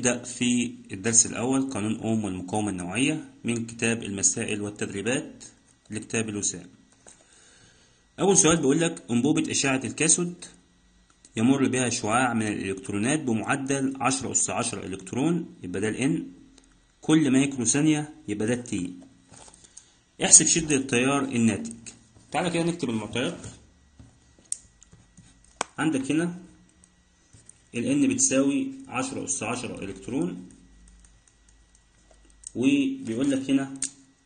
نبدأ في الدرس الأول قانون أوم والمقاومة النوعية من كتاب المسائل والتدريبات لكتاب الوسام أول سؤال بيقول لك أنبوبة إشعة الكاثود يمر بها شعاع من الإلكترونات بمعدل 10 أس 10 إلكترون يبقى ده الإن كل مايكرو ثانية يبقى ده التي احسب شدة التيار الناتج تعالى كده نكتب المعطيات عندك هنا ال N بتساوي 10 أس 10 إلكترون وبيقول لك هنا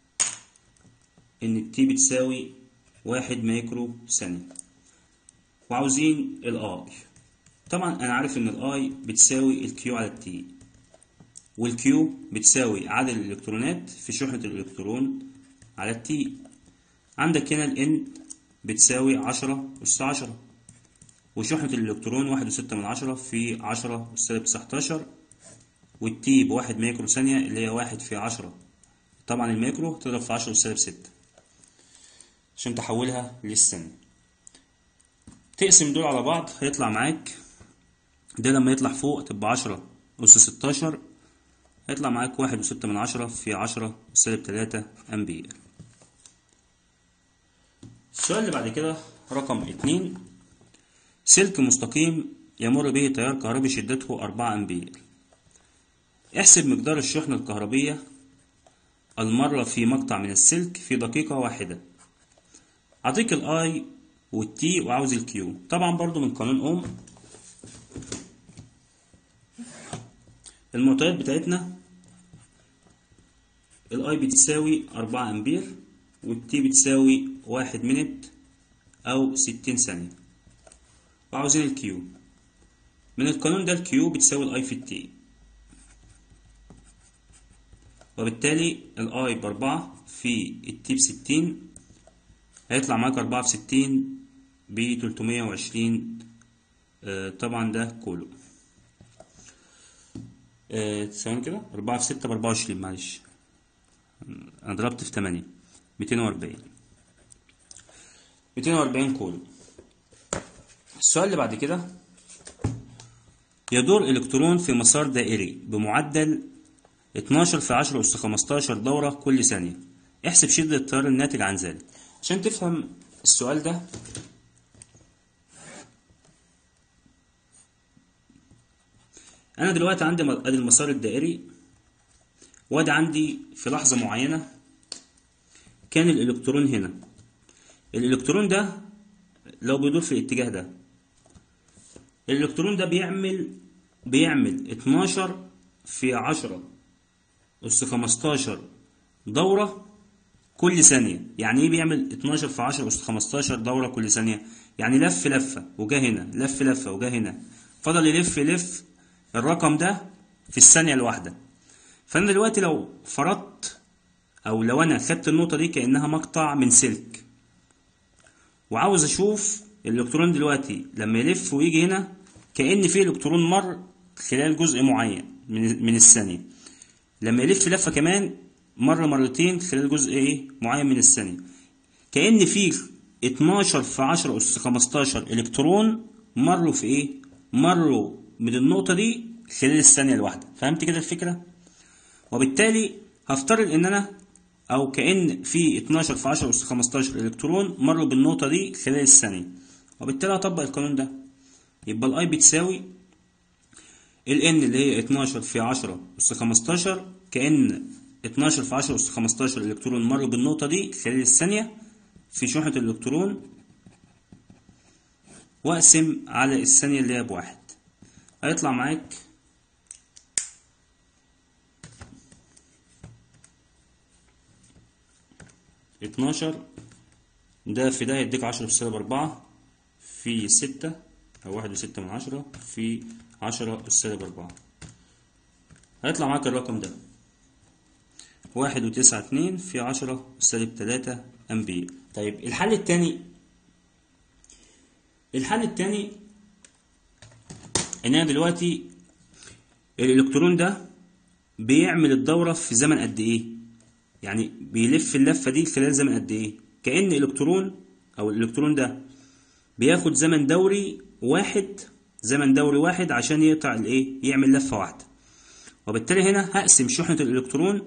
إن ال T بتساوي واحد مايكرو ثانية وعاوزين ال I طبعا أنا عارف إن ال I بتساوي ال Q على ال T وال Q بتساوي عدد الإلكترونات في شحنة الإلكترون على ال T عندك هنا ال N بتساوي 10 أس 10 وشحنة الإلكترون واحد وستة من عشرة في عشرة سالب تسعتاشر والتي بواحد مايكرو ثانية اللي هي واحد في عشرة طبعا المايكرو تضرب في عشرة سالب ستة عشان تحولها للثانية تقسم دول على بعض هيطلع معاك ده لما يطلع فوق تبقى عشرة أس ستاشر هيطلع معاك واحد وستة من عشرة في عشرة سالب تلاتة أمبير السؤال اللي بعد كده رقم اتنين سلك مستقيم يمر به تيار كهربي شدته 4 أمبير احسب مقدار الشحنة الكهربية المرة في مقطع من السلك في دقيقة واحدة أعطيك الآي والتي وعاوز الكيو طبعا برضو من قانون أوم المعطيات بتاعتنا الآي بتساوي 4 أمبير والتي بتساوي واحد منت أو ستين ثانية وعاوزين الكيو من القانون ده الكيو بتساوي الاي في التي وبالتالي الاي باربعة في التي بستين هيطلع معاك أربعة في ستين بتلتمية وعشرين طبعا ده كولو ثواني كده أربعة في ستة بأربعة وعشرين معلش أنا ضربت في تمانية ميتين وأربعين ميتين وأربعين كولو السؤال اللي بعد كده يدور إلكترون في مسار دائري بمعدل 12 في 10 أس 15 دورة كل ثانية احسب شدة التيار الناتج عن ذلك عشان تفهم السؤال ده أنا دلوقتي عندي أدي المسار الدائري وادي عندي في لحظة معينة كان الإلكترون هنا الإلكترون ده لو بيدور في الاتجاه ده الالكترون ده بيعمل بيعمل 12 في 10 أس 15 دورة كل ثانية يعني ايه بيعمل 12 في 10 أس 15 دورة كل ثانية يعني لف لفة وجا هنا لف لفة وجا هنا فضل يلف يلف الرقم ده في الثانية الواحدة فأنا دلوقتي لو فرضت أو لو أنا خدت النقطة دي كأنها مقطع من سلك وعاوز أشوف الإلكترون دلوقتي لما يلف ويجي هنا كأن في إلكترون مر خلال جزء معين من من الثانية لما يلف لفة كمان مر مرتين خلال جزء إيه معين من الثانية كأن في 12 في 10 أس 15 إلكترون مروا في إيه مروا من النقطة دي خلال الثانية الواحدة فهمت كده الفكرة وبالتالي هفترض إن أنا أو كأن في 12 في 10 أس 15 إلكترون مروا بالنقطة دي خلال الثانية وبالتالي هطبق القانون ده يبقى الاي بتساوي ال n اللي هي 12 في 10 أس 15 كأن 12 في 10 أس 15 إلكترون مروا بالنقطة دي خلال الثانية في شحنة الإلكترون وأقسم على الثانية اللي هي بواحد هيطلع معاك اتناشر ده في ده هيديك عشرة في سالب أربعة في ستة أو واحد وستة من عشرة في عشرة السالب أربعة هيطلع معاك الرقم ده واحد وتسعة اتنين في عشرة السالب تلاتة أمبير طيب الحل التاني الحل التاني إن أنا دلوقتي الإلكترون ده بيعمل الدورة في زمن قد إيه؟ يعني بيلف اللفة دي خلال زمن قد إيه؟ كأن إلكترون أو الإلكترون ده بياخد زمن دوري واحد زمن دوري واحد عشان يقطع الايه يعمل لفه واحده وبالتالي هنا هقسم شحنة الإلكترون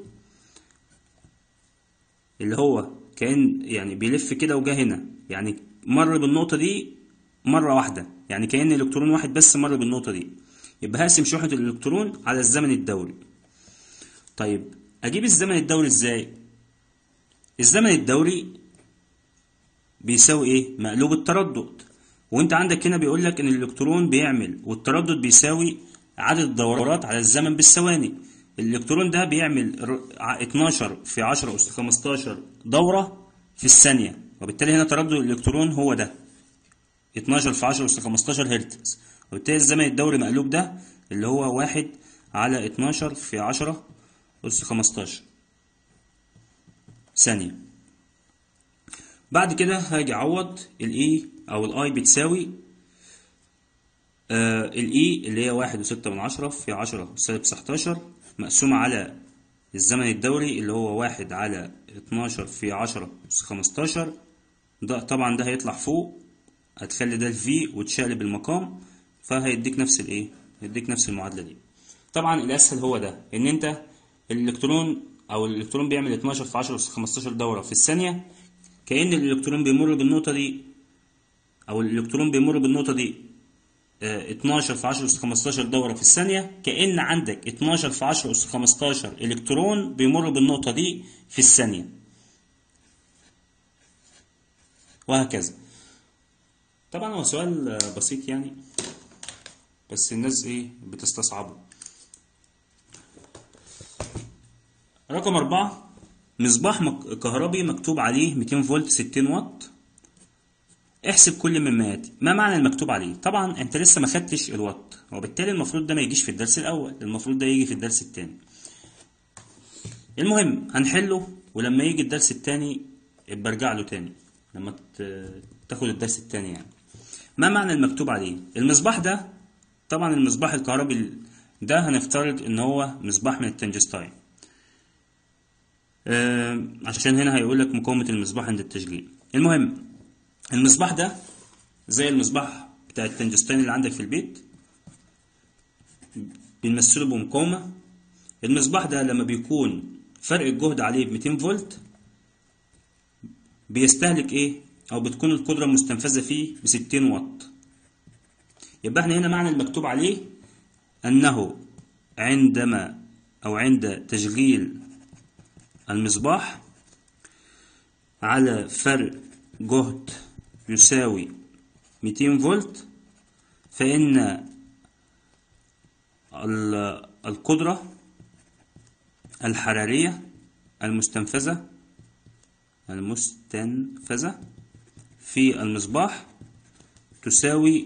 اللي هو كان يعني بيلف كده وجا هنا يعني مر بالنقطة دي مرة واحدة يعني كأن إلكترون واحد بس مر بالنقطة دي يبقى هقسم شحنة الإلكترون على الزمن الدوري طيب أجيب الزمن الدوري إزاي؟ الزمن الدوري بيساوي إيه؟ مقلوب التردد وأنت عندك هنا بيقول لك إن الإلكترون بيعمل والتردد بيساوي عدد الدورات على الزمن بالثواني الإلكترون ده بيعمل ر- ع- 12 في 10 أس 15 دورة في الثانية وبالتالي هنا تردد الإلكترون هو ده 12 في 10 أس 15 هرتز وبالتالي الزمن الدوري مقلوب ده اللي هو واحد على 12 في 10 أس 15 ثانية بعد كده هاجي أعوض الإي أو الآي بتساوي آه الإي اللي هي واحد وستة من عشرة في عشرة سالب 19 مقسومة على الزمن الدوري اللي هو واحد على 12 في 10 أس 15 ده طبعا ده هيطلع فوق هتخلي ده الفي وتشقلب المقام فهيديك نفس الايه يديك نفس المعادله دي طبعا الاسهل هو ده ان انت الالكترون او الالكترون بيعمل 12 في 10 اس 15 دوره في الثانيه كأن الالكترون بيمر بالنقطه دي او الالكترون بيمر بالنقطه دي آه، 12 في 10 اس 15 دوره في الثانيه كأن عندك 12 في 10 اس 15 الكترون بيمر بالنقطه دي في الثانيه وهكذا طبعا هو سؤال آه، بسيط يعني بس الناس ايه بتستصعبه رقم أربعة مصباح مك- كهربي مكتوب عليه 200 فولت 60 واط احسب كل مما ياتي ما معنى المكتوب عليه طبعا انت لسه ما خدتش الوات وبالتالي المفروض ده ما يجيش في الدرس الاول المفروض ده يجي في الدرس الثاني المهم هنحله ولما يجي الدرس الثاني ابقى ارجع له تاني لما ت- تاخد الدرس الثاني يعني ما معنى المكتوب عليه المصباح ده طبعا المصباح الكهربي ال- ده هنفترض ان هو مصباح من التنجستاين آه، عشان هنا هيقول لك مقاومة المصباح عند التشغيل المهم المصباح ده زي المصباح بتاع التنجستاين اللي عندك في البيت بنمثله بمقاومة المصباح ده لما بيكون فرق الجهد عليه ب 200 فولت بيستهلك ايه او بتكون القدرة المستنفذة فيه ب 60 واط يبقى احنا هنا معنى المكتوب عليه انه عندما او عند تشغيل المصباح على فرق جهد يساوي 200 فولت فإن ال- القدرة الحرارية المستنفذة المستنفذة في المصباح تساوي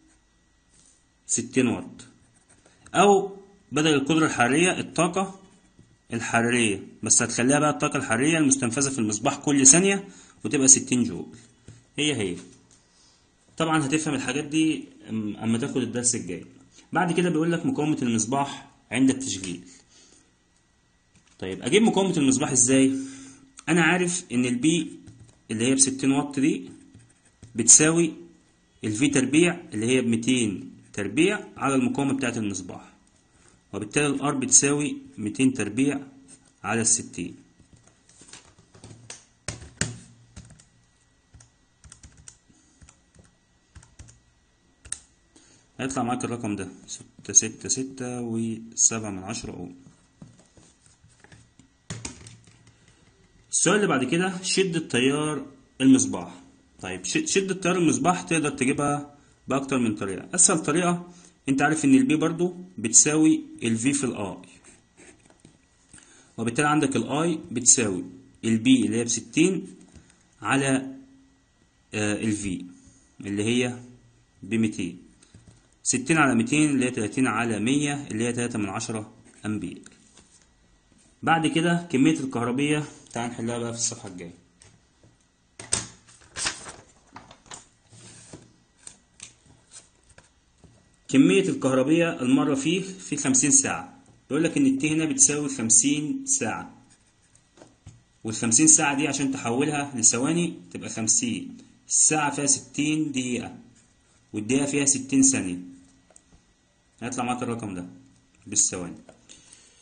60 واط أو بدل القدرة الحرارية الطاقة الحرارية بس هتخليها بقى الطاقة الحرارية المستنفذة في المصباح كل ثانية وتبقى 60 جول هي هي طبعا هتفهم الحاجات دي أم- اما تاخد الدرس الجاي بعد كده بيقول لك مقاومة المصباح عند التشغيل طيب اجيب مقاومة المصباح ازاي انا عارف ان البي اللي هي ب 60 واط دي بتساوي الفي تربيع اللي هي ب 200 تربيع على المقاومة بتاعة المصباح وبالتالي الار بتساوي 200 تربيع على الستين هيطلع معاك الرقم ده ستة ستة ستة وسبعة من عشرة أوم السؤال اللي بعد كده شدة تيار المصباح طيب ش- شدة تيار المصباح تقدر تجيبها بأكتر من طريقة أسهل طريقة أنت عارف إن البي برضو بتساوي الفي في الآي وبالتالي عندك الآي بتساوي البي اللي هي بستين على الفي اللي هي بميتين ستين على ميتين اللي هي تلاتين على مية اللي هي تلاتة من عشرة أمبير بعد كده كمية الكهربية تعال نحلها بقى في الصفحة الجاية كمية الكهربية المرة فيه في خمسين ساعة بيقول لك إن التي هنا بتساوي خمسين ساعة والخمسين ساعة دي عشان تحولها لثواني تبقى خمسين الساعة فيها ستين دقيقة والدقيقة فيها ستين ثانية هيطلع معاك الرقم ده بالثواني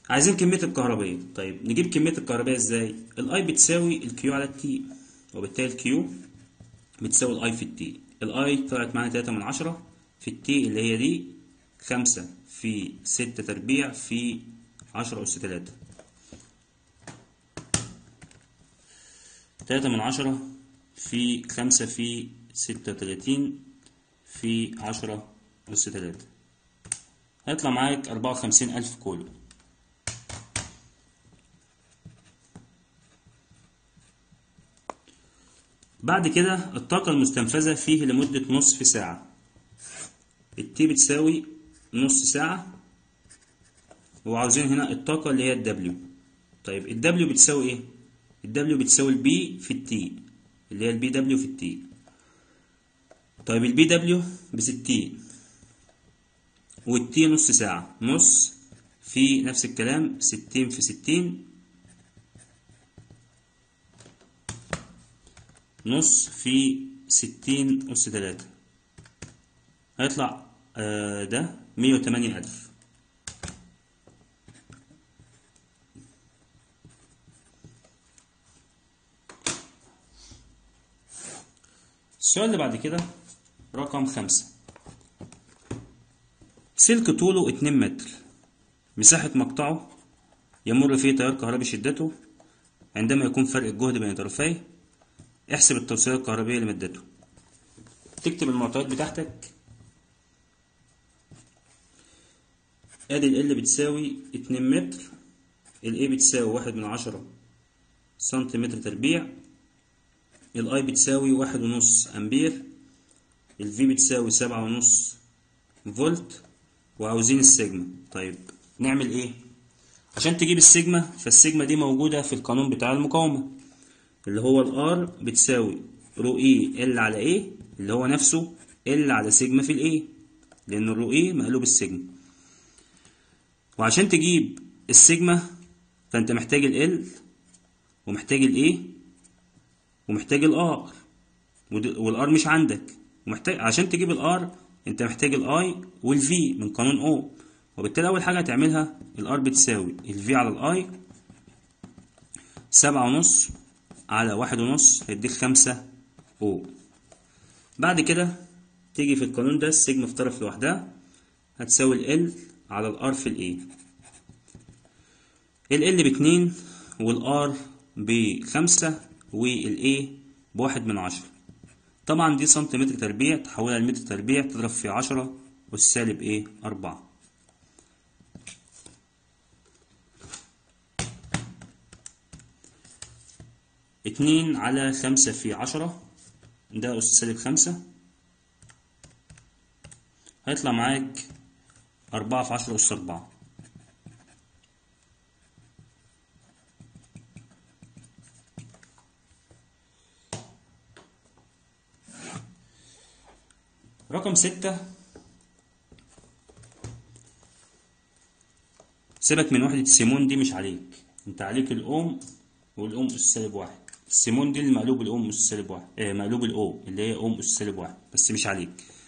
عايزين كمية الكهربية طيب نجيب كمية الكهربية ازاي الاي بتساوي الكيو على التي وبالتالي الكيو بتساوي الاي في التي الاي طلعت معانا تلاتة من عشرة في التي اللي هي دي خمسة في ستة تربيع في عشرة أس تلاتة تلاتة من عشرة في خمسة في ستة وتلاتين في عشرة أس تلاتة هيطلع معاك أربعة وخمسين ألف كولو بعد كده الطاقة المستنفذة فيه لمدة نصف ساعة التي بتساوي نص ساعة وعاوزين هنا الطاقة اللي هي الدبليو طيب الدبليو بتساوي ايه؟ الدبليو بتساوي البي في التي اللي هي البي دبليو في التي طيب البي دبليو بستين والتي نص ساعة نص في نفس الكلام ستين في ستين نص في ستين أس تلاتة هيطلع آه ده مية وتمانية ألف السؤال اللي بعد كده رقم خمسة سلك طوله اتنين متر مساحة مقطعه يمر فيه تيار كهربي شدته عندما يكون فرق الجهد بين طرفيه احسب التوصيلة الكهربية لمادته تكتب المعطيات بتاعتك ادي ال L بتساوي اتنين متر ال A بتساوي واحد من عشرة سنتيمتر تربيع ال I بتساوي واحد ونص أمبير ال V بتساوي سبعة ونص فولت وعاوزين السيجما طيب نعمل ايه عشان تجيب السيجما فالسيجما دي موجودة في القانون بتاع المقاومة اللي هو الار بتساوي رو اي ال على ايه اللي هو نفسه ال على سيجما في الايه لان الرو اي مقلوب السيجما وعشان تجيب السيجما فانت محتاج ال ومحتاج الايه ومحتاج الار والار مش عندك ومحتاج عشان تجيب الار انت محتاج الاي والفي من قانون او وبالتالي اول حاجه هتعملها الار بتساوي الفي على الاي سبعة ونص على واحد ونص هيديك خمسة او بعد كده تيجي في القانون ده السيجما في طرف لوحدها هتساوي ال على الار في الاي ال باتنين والار بخمسة والاي بواحد من عشرة طبعا دي سنتيمتر تربيع تحولها لمتر تربيع تضرب في عشرة والسالب ايه أربعة اتنين على خمسة في عشرة ده أس سالب خمسة هيطلع معاك أربعة في عشرة أس أربعة رقم ستة سيبك من وحدة السيمون دي مش عليك انت عليك الأوم والأوم أس سالب واحد السيمون دي المقلوب الأوم أس سالب واحد اه مقلوب الأو اللي هي أوم أس سالب واحد بس مش عليك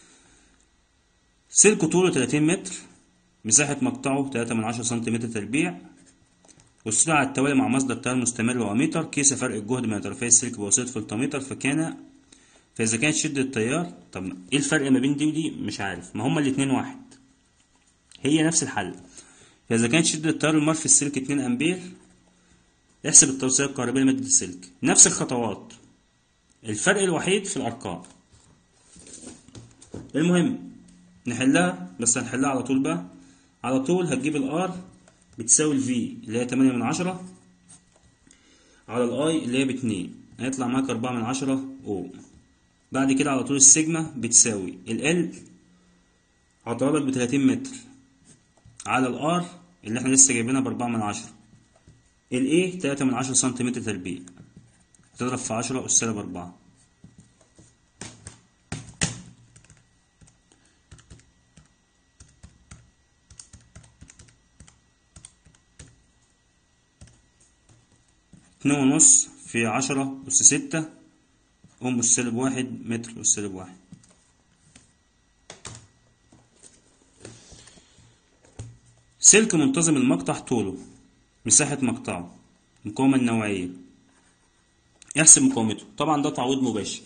سلك طوله 30 متر مساحة مقطعه 3 من 10 سنتيمتر تربيع والسرعة على التوالي مع مصدر تيار مستمر وأميتر كيس فرق الجهد بين طرفي السلك بواسطة فولتميتر فكان فإذا كانت شدة التيار طب إيه الفرق ما بين دي ودي مش عارف ما هما الاتنين واحد هي نفس الحل فإذا كانت شدة التيار المار في السلك 2 أمبير احسب التوصيلة الكهربائية لمادة السلك نفس الخطوات الفرق الوحيد في الأرقام المهم نحلها بس هنحلها على طول بقى على طول هتجيب الار بتساوي الفي اللي هي تمانية من عشرة على الاي اللي هي باتنين هيطلع معاك أربعة من عشرة او بعد كده على طول السيجما بتساوي ال هضربك بتلاتين متر على الار اللي احنا لسه جايبينها بأربعة من عشرة الايه تلاتة من عشرة سنتيمتر تربيع هتضرب في عشرة أس سالب أربعة اتنين ونص في عشرة أس ستة أم أس سالب واحد متر أس سالب واحد س سلك منتظم المقطع طوله مساحة مقطعه المقاومة النوعية احسب مقاومته طبعا ده تعويض مباشر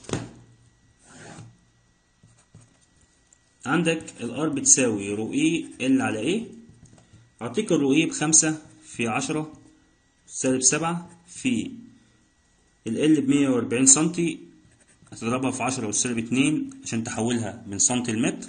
عندك الار بتساوي رو اي ال على ايه اعطيك الرو اي بخمسة في عشرة سالب سبعة في ال ال بمية وأربعين سنتي هتضربها في عشرة والسالب اتنين عشان تحولها من سنتي لمتر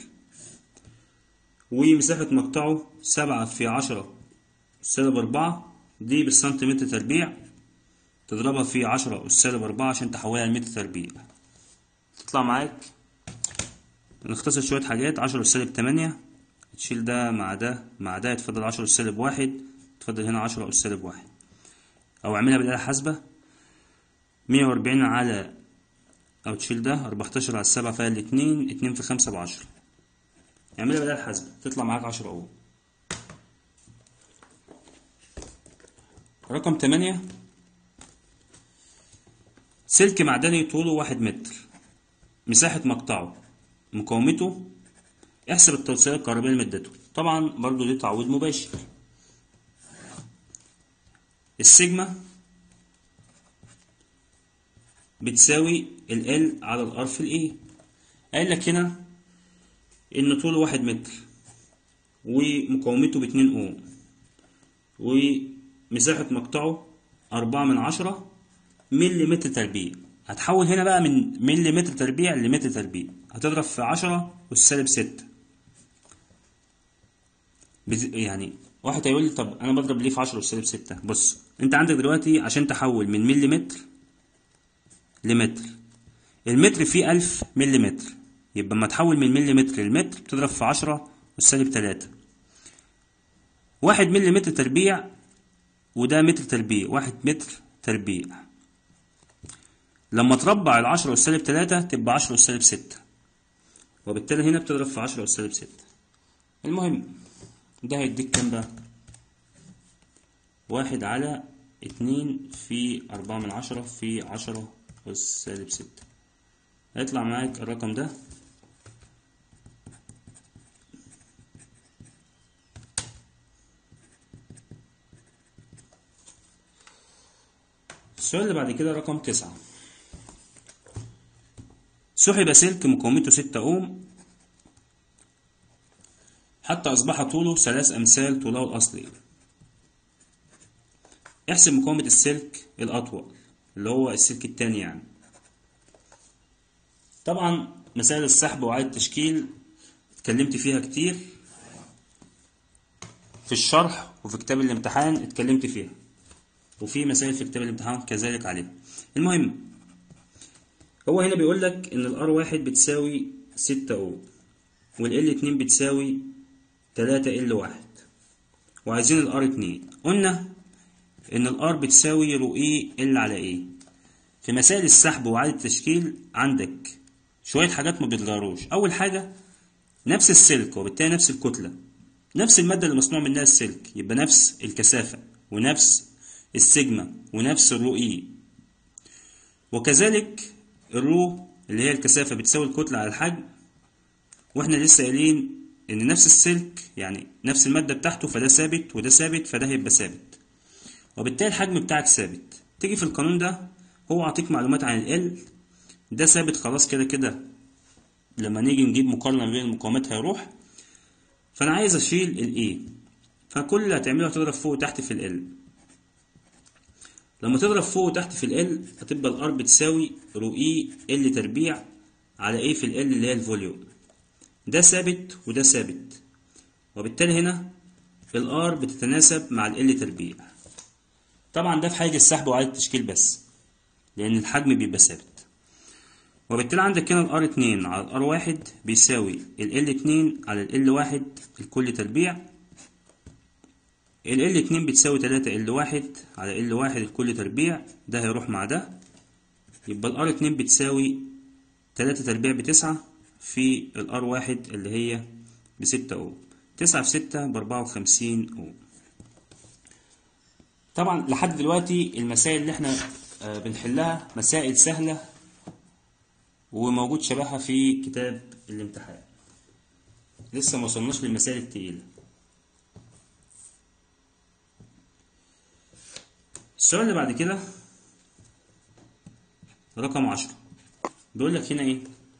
ومساحة مقطعه سبعة في عشرة سالب أربعة دي بالسنتيمتر تربيع تضربها في عشرة والسالب أربعة عشان تحولها لمتر تربيع تطلع معاك نختصر شوية حاجات عشرة والسالب تمانية تشيل ده مع ده مع ده يتفضل عشرة والسالب واحد تفضل هنا عشرة والسالب واحد أو اعملها بالآلة الحاسبة مية وأربعين على أو تشيل ده أربعتاشر على السبعة فيها الاتنين اتنين في خمسة بعشرة اعملها بالآلة الحاسبة تطلع معاك عشرة أوم رقم تمانية سلك معدني طوله واحد متر مساحة مقطعه مقاومته احسب التوصيلات الكهربائية لمدته طبعا برضو دي تعويض مباشر السيجما بتساوي ال L على ال R في ال A قايل لك هنا إن طوله واحد متر ومقاومته باتنين أوم ومساحة مقطعه أربعة من عشرة ملي متر تربيع هتحول هنا بقى من ملي متر تربيع لمتر تربيع هتضرب في عشرة والسالب ستة بز... يعني واحد هيقول لي طب انا بضرب ليه في 10 والسالب 6 بص انت عندك دلوقتي عشان تحول من ملي متر لمتر المتر فيه 1000 ملي متر يبقى اما تحول من ملي متر لمتر بتضرب في 10 والسالب 3 واحد ملي متر تربيع وده متر تربيع واحد متر تربيع لما تربع العشرة والسالب 3 تبقى 10 والسالب 6 وبالتالي هنا بتضرب في 10 والسالب 6 المهم ده هيديك كام بقى واحد على اتنين في أربعة من عشرة في عشرة والسالب ستة هيطلع معاك الرقم ده السؤال اللي بعد كده رقم تسعة سحب سلك مقاومته ستة أوم حتى أصبح طوله ثلاث أمثال طوله الأصلي احسب مقاومة السلك الأطول اللي هو السلك التاني يعني طبعا مسائل السحب وإعادة التشكيل اتكلمت فيها كتير في الشرح وفي كتاب الامتحان اتكلمت فيها وفي مسائل في كتاب الامتحان كذلك عليها المهم هو هنا بيقول لك ان الار واحد بتساوي ستة او والال اتنين بتساوي تلاتة ال واحد وعايزين الار اتنين قلنا ان الار بتساوي رو اي ال على ايه في مسائل السحب وإعادة التشكيل عندك شوية حاجات ما بيتغيروش أول حاجة نفس السلك وبالتالي نفس الكتلة نفس المادة اللي مصنوع منها السلك يبقى نفس الكثافة ونفس السيجما ونفس الرو اي وكذلك الرو اللي هي الكثافة بتساوي الكتلة على الحجم واحنا لسه قايلين ان نفس السلك يعني نفس المادة بتاعته فده ثابت وده ثابت فده هيبقى ثابت وبالتالي الحجم بتاعك ثابت تيجي في القانون ده هو عطيك معلومات عن ال ده ثابت خلاص كده كده لما نيجي نجيب مقارنة بين المقاومات هيروح فانا عايز اشيل الاي فكل اللي هتعمله هتضرب فوق وتحت في ال لما تضرب فوق وتحت في ال هتبقى الار بتساوي رو اي ال تربيع على ايه في ال اللي هي الفوليوم ده ثابت وده ثابت وبالتالي هنا الار بتتناسب مع ال تربيع طبعا ده في حاجة السحب وإعادة التشكيل بس لأن الحجم بيبقى ثابت وبالتالي عندك هنا الار اتنين على الار واحد بيساوي ال ال اتنين على ال ال واحد الكل تربيع ال ال اتنين بتساوي تلاتة ال واحد على ال واحد الكل تربيع ده هيروح مع ده يبقى الار اتنين بتساوي تلاتة تربيع بتسعة في الار واحد اللي هي بستة اوم تسعة في ستة بأربعة وخمسين اوم طبعا لحد دلوقتي المسائل اللي احنا بنحلها مسائل سهلة وموجود شبهها في كتاب الامتحان لسه ما وصلناش للمسائل التقيلة السؤال اللي بعد كده رقم عشرة بيقول لك هنا ايه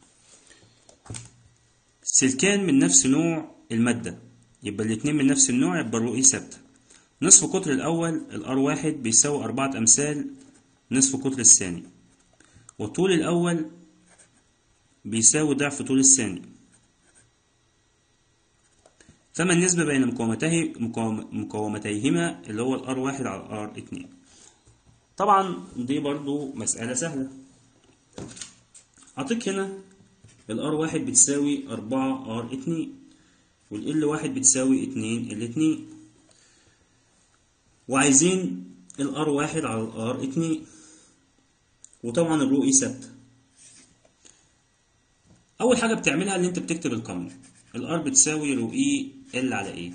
سلكان من نفس نوع المادة يبقى الاتنين من نفس النوع يبقى الرؤية ثابتة نصف قطر الأول الار واحد بيساوي أربعة أمثال نصف قطر الثاني وطول الأول بيساوي ضعف طول الثاني فما النسبة بين مقاومتيه مقاومتيهما اللي هو الار واحد على الار اتنين طبعا دي برضو مسألة سهلة أعطيك هنا الار واحد بتساوي أربعة ار اتنين والال واحد بتساوي اتنين ال اتنين وعايزين الار واحد على الار اتنين وطبعا الرؤية ثابتة أول حاجة بتعملها اللي أنت بتكتب القانون الار بتساوي رو اي ال على ايه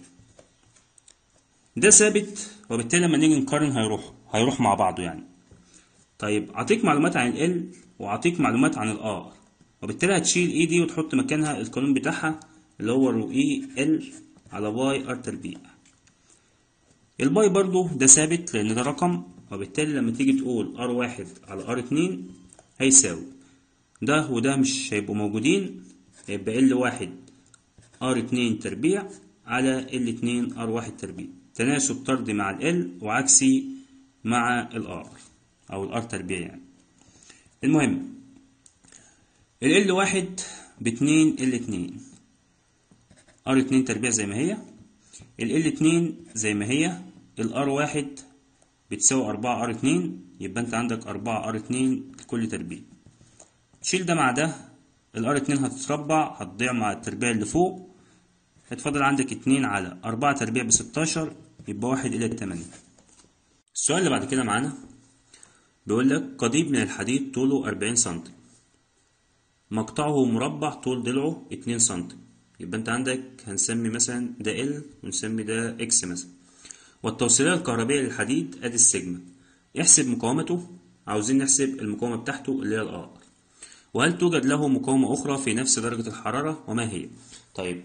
ده ثابت وبالتالي لما نيجي نقارن هيروح هيروح مع بعضه يعني طيب اعطيك معلومات عن ال واعطيك معلومات عن الار وبالتالي هتشيل اي دي وتحط مكانها القانون بتاعها اللي هو رو اي ال على باي ار تربيع الباي برضو ده ثابت لان ده رقم وبالتالي لما تيجي تقول ار واحد على ار اتنين هيساوي ده وده مش هيبقوا موجودين هيبقى ال واحد ار اتنين تربيع على ال اتنين ار واحد تربيع تناسب طردي مع ال وعكسي مع الار او الار تربيع يعني المهم ال ال واحد باتنين ال اتنين ار اتنين تربيع زي ما هي ال ال اتنين زي ما هي الار واحد بتساوي أربعة ار اتنين يبقى انت عندك أربعة ار اتنين لكل تربيع تشيل ده مع ده الار اتنين هتتربع هتضيع مع التربيع اللي فوق هيتفضل عندك اتنين على أربعة تربيع بستاشر يبقى واحد إلى تمانية السؤال اللي بعد كده معانا بيقول لك قضيب من الحديد طوله أربعين سنتي مقطعه مربع طول ضلعه اتنين سنتي يبقى انت عندك هنسمي مثلا ده ال ونسمي ده اكس مثلا والتوصيلية الكهربية للحديد ادي السيجما احسب مقاومته عاوزين نحسب المقاومة بتاعته اللي هي الار وهل توجد له مقاومة أخرى في نفس درجة الحرارة وما هي؟ طيب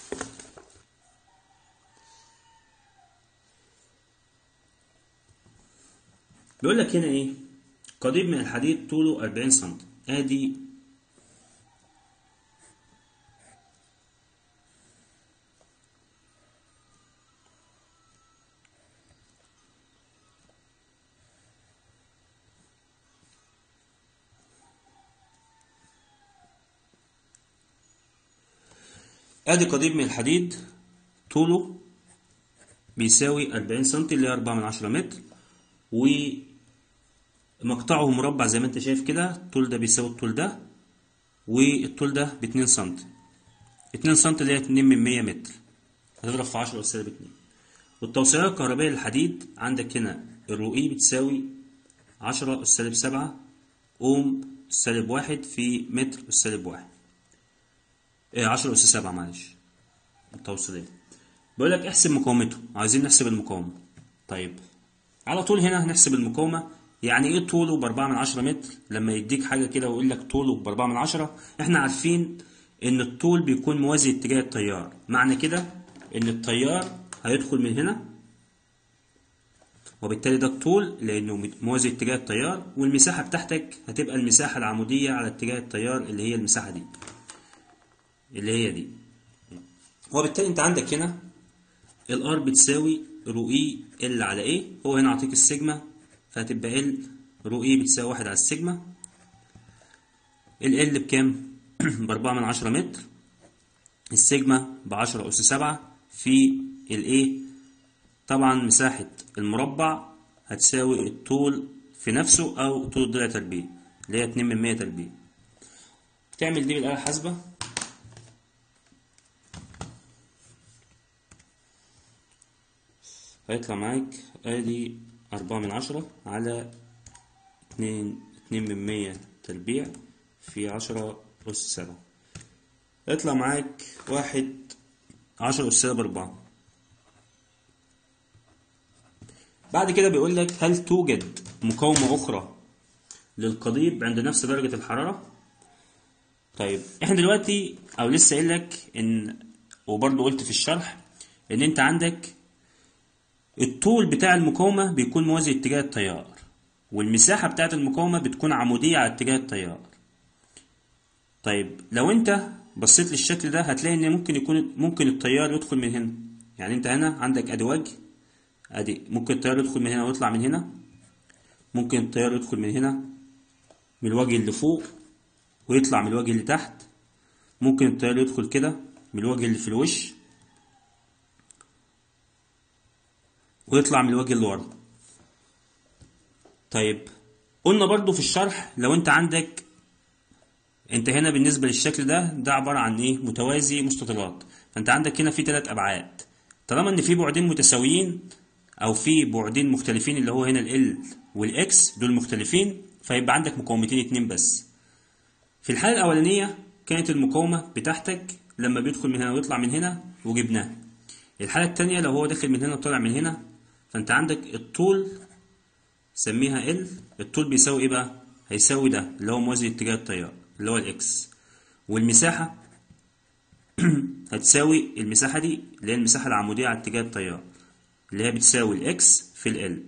بيقول لك هنا ايه قضيب من الحديد طوله 40 سم ادي ادي قضيب من الحديد طوله بيساوي 40 سم اللي هي 4 من 10 متر ومقطعه مربع زي ما انت شايف كده الطول ده بيساوي الطول ده والطول ده ب 2 سم 2 سم اللي هي 2 من 100 متر هتضرب في 10 أس سالب 2 والتوصيلية الكهربائية للحديد عندك هنا الرؤي بتساوي 10 أس سالب 7 أوم سالب 1 في متر أس سالب 1 إيه 10 أس 7 معلش التوصيلية بيقول لك احسب مقاومته عايزين نحسب المقاومة طيب على طول هنا هنحسب المقاومة يعني ايه طوله ب 4 من 10 متر لما يديك حاجة كده ويقول لك طوله ب 4 من 10 احنا عارفين ان الطول بيكون موازي اتجاه التيار معنى كده ان التيار هيدخل من هنا وبالتالي ده الطول لانه موازي اتجاه التيار والمساحة بتاعتك هتبقى المساحة العمودية على اتجاه التيار اللي هي المساحة دي اللي هي دي وبالتالي انت عندك هنا الار بتساوي رو اي ال على ايه هو هنا عطيك السيجما فهتبقى ال رو اي بتساوي واحد على السيجما ال ال بكام بأربعة من عشرة متر السيجما بعشرة أس سبعة في الايه طبعا مساحة المربع هتساوي الطول في نفسه أو طول الضلع تربيع اللي هي اتنين من مية تربيع تعمل دي بالآلة الحاسبة هيطلع معاك ادي أربعة من عشرة على اتنين اتنين من مية تربيع في عشرة أس سبعة يطلع معاك واحد عشرة أس سالب أربعة بعد كده بيقول لك هل توجد مقاومة أخرى للقضيب عند نفس درجة الحرارة؟ طيب احنا دلوقتي أو لسه قايل لك إن وبرضه قلت في الشرح إن أنت عندك الطول بتاع المقاومة بيكون موازي اتجاه التيار والمساحة بتاعت المقاومة بتكون عمودية على اتجاه التيار طيب لو انت بصيت للشكل ده هتلاقي ان ممكن يكون ممكن التيار يدخل من هنا يعني انت هنا عندك ادي وجه ادي ممكن التيار يدخل من هنا ويطلع من هنا ممكن التيار يدخل من هنا من الوجه اللي فوق ويطلع من الوجه اللي تحت ممكن التيار يدخل كده من الوجه اللي في الوش ويطلع من الوجه اللي ورا طيب قلنا برضو في الشرح لو انت عندك انت هنا بالنسبة للشكل ده ده عبارة عن ايه متوازي مستطيلات فانت عندك هنا في ثلاث ابعاد طالما ان في بعدين متساويين او في بعدين مختلفين اللي هو هنا ال والاكس دول مختلفين فيبقى عندك مقاومتين اتنين بس في الحالة الأولانية كانت المقاومة بتاعتك لما بيدخل من هنا ويطلع من هنا وجبناه الحالة التانية لو هو داخل من هنا وطلع من هنا فأنت عندك الطول سميها ال الطول بيساوي إيه بقى؟ هيساوي ده اللي هو موازي اتجاه التيار اللي هو الإكس والمساحة هتساوي المساحة دي اللي هي المساحة العمودية على اتجاه التيار اللي هي بتساوي الإكس في ال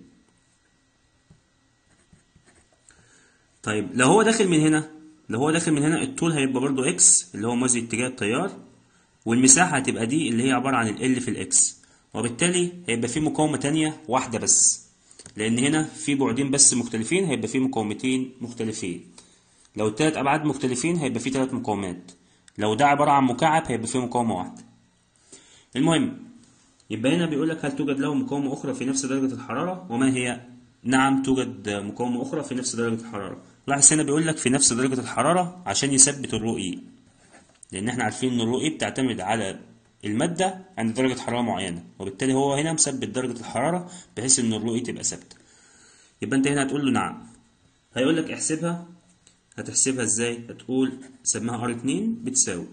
طيب لو هو داخل من هنا لو هو داخل من هنا الطول هيبقى برضو اكس اللي هو موازي اتجاه التيار والمساحة هتبقى دي اللي هي عبارة عن ال في الاكس وبالتالي هيبقى في مقاومة تانية واحدة بس لأن هنا في بعدين بس مختلفين هيبقى في مقاومتين مختلفين لو التلات أبعاد مختلفين هيبقى في تلات مقاومات لو ده عبارة عن مكعب هيبقى فيه مقاومة واحدة المهم يبقى هنا بيقول لك هل توجد له مقاومة أخرى في نفس درجة الحرارة وما هي نعم توجد مقاومة أخرى في نفس درجة الحرارة لاحظ هنا بيقول لك في نفس درجة الحرارة عشان يثبت الرو إي لأن احنا عارفين إن الرو إي بتعتمد على المادة عند درجة حرارة معينة وبالتالي هو هنا مثبت درجة الحرارة بحيث إن الرو إي تبقى ثابتة يبقى أنت هنا هتقول له نعم هيقول لك احسبها هتحسبها ازاي هتقول سميها ار 2 بتساوي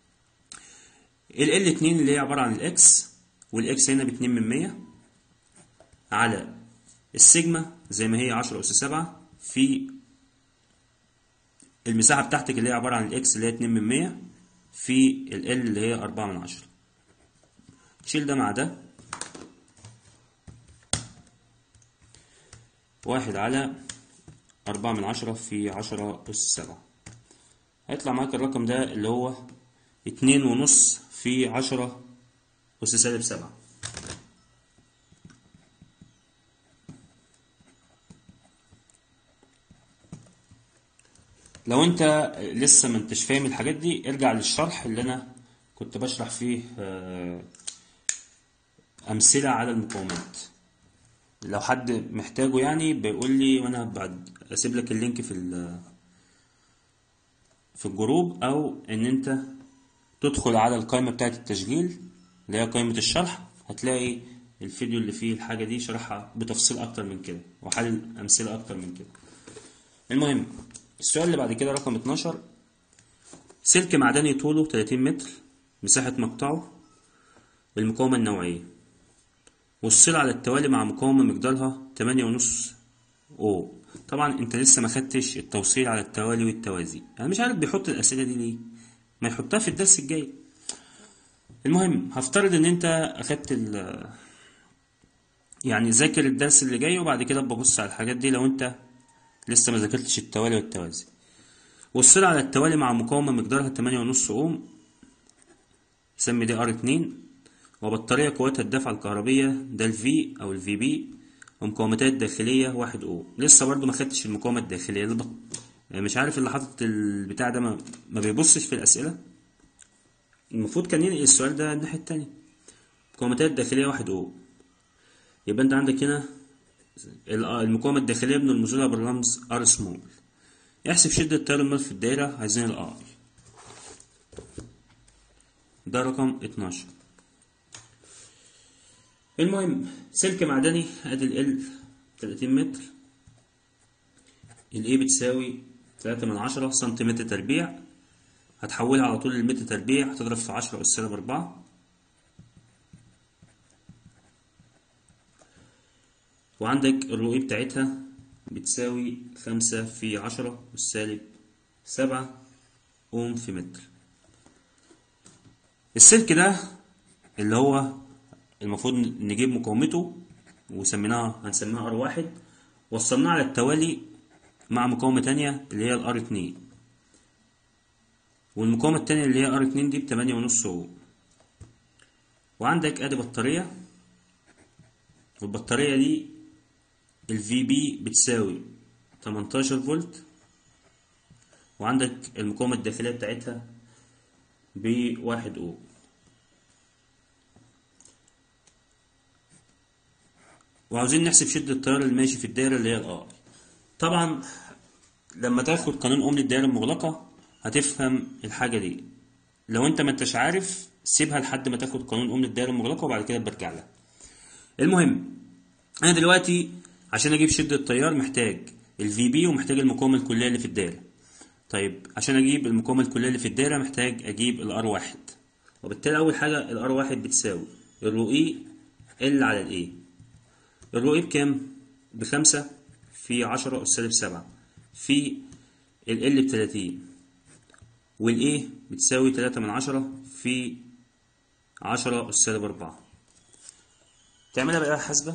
ال ال 2 اللي هي عبارة عن الاكس والاكس هنا ب 2 من 100 على السيجما زي ما هي 10 أس 7 في المساحة بتاعتك اللي هي عبارة عن الإكس اللي هي 2 من 100 في ال L اللي هي 4 من 10 شيل ده مع ده واحد على أربعة من عشرة في عشرة أس سبعة هيطلع معاك الرقم ده اللي هو اتنين ونص في عشرة أس سالب سبعة لو انت لسه ما انتش فاهم الحاجات دي ارجع للشرح اللي انا كنت بشرح فيه آه، امثله على المقاومات لو حد محتاجه يعني بيقول لي وانا بعد اسيب لك اللينك في ال- في الجروب او ان انت تدخل على القائمه بتاعه التسجيل اللي هي قائمه الشرح هتلاقي الفيديو اللي فيه الحاجه دي شرحها بتفصيل اكتر من كده وحل امثله اكتر من كده المهم السؤال اللي بعد كده رقم 12 سلك معدني طوله 30 متر مساحة مقطعه بالمقاومة النوعية وصل على التوالي مع مقاومة مقدارها 8.5 أو طبعا انت لسه ما خدتش التوصيل على التوالي والتوازي انا مش عارف بيحط الأسئلة دي ليه ما يحطها في الدرس الجاي المهم هفترض ان انت اخدت ال يعني ذاكر الدرس اللي جاي وبعد كده ببص على الحاجات دي لو انت لسه ما ذاكرتش التوالي والتوازي وصل على التوالي مع مقاومة مقدارها تمانية ونص أوم سمي دي ار اتنين وبطارية قوتها الدفعة الكهربية ده الفي أو الفي بي ومقاومتها الداخلية واحد أوم لسه برضو ما خدتش المقاومة الداخلية الب- مش عارف اللي حاطط البتاع ده ما, ما بيبصش في الأسئلة المفروض كان ينقل السؤال ده الناحية التانية مقاومتها الداخلية واحد أوم يبقى أنت عندك هنا ال- المقاومة الداخلية بنرمزولها بالرمز R سمول احسب شدة تيار النار في الدايرة عايزين ال R ده رقم 12 المهم سلك معدني ادي ال L 30 متر ال A بتساوي 3 من 10 سنتيمتر تربيع هتحولها على طول للمتر تربيع هتضرب في 10 أس سالب 4 وعندك الرؤية بتاعتها بتساوي خمسة في عشرة والسالب سبعة أوم في متر السلك ده اللي هو المفروض نجيب مقاومته وسميناها هنسميها ار واحد وصلناها على التوالي مع مقاومة تانية اللي هي الار اتنين والمقاومة التانية اللي هي ار اتنين دي بتمانية ونص اوم وعندك ادي بطارية والبطارية دي الفي بي بتساوي 18 فولت وعندك المقاومة الداخلية بتاعتها بواحد اوم وعاوزين نحسب شدة التيار اللي ماشي في الدايرة اللي هي الار طبعا لما تاخد قانون اوم للدايرة المغلقة هتفهم الحاجة دي لو انت ما انتش عارف سيبها لحد ما تاخد قانون اوم للدايرة المغلقة وبعد كده برجع لها المهم انا دلوقتي عشان اجيب شدة التيار محتاج الفي بي ومحتاج المقاومة الكلية اللي في الدايرة طيب عشان اجيب المقاومة الكلية اللي في الدايرة محتاج اجيب الار واحد وبالتالي اول حاجة الار واحد بتساوي الرو اي ال على الاي الرو اي بكام بخمسة في عشرة أس سالب سبعة في ال ال بتلاتين والاي بتساوي تلاتة من عشرة في عشرة أس سالب أربعة تعملها بقى حاسبة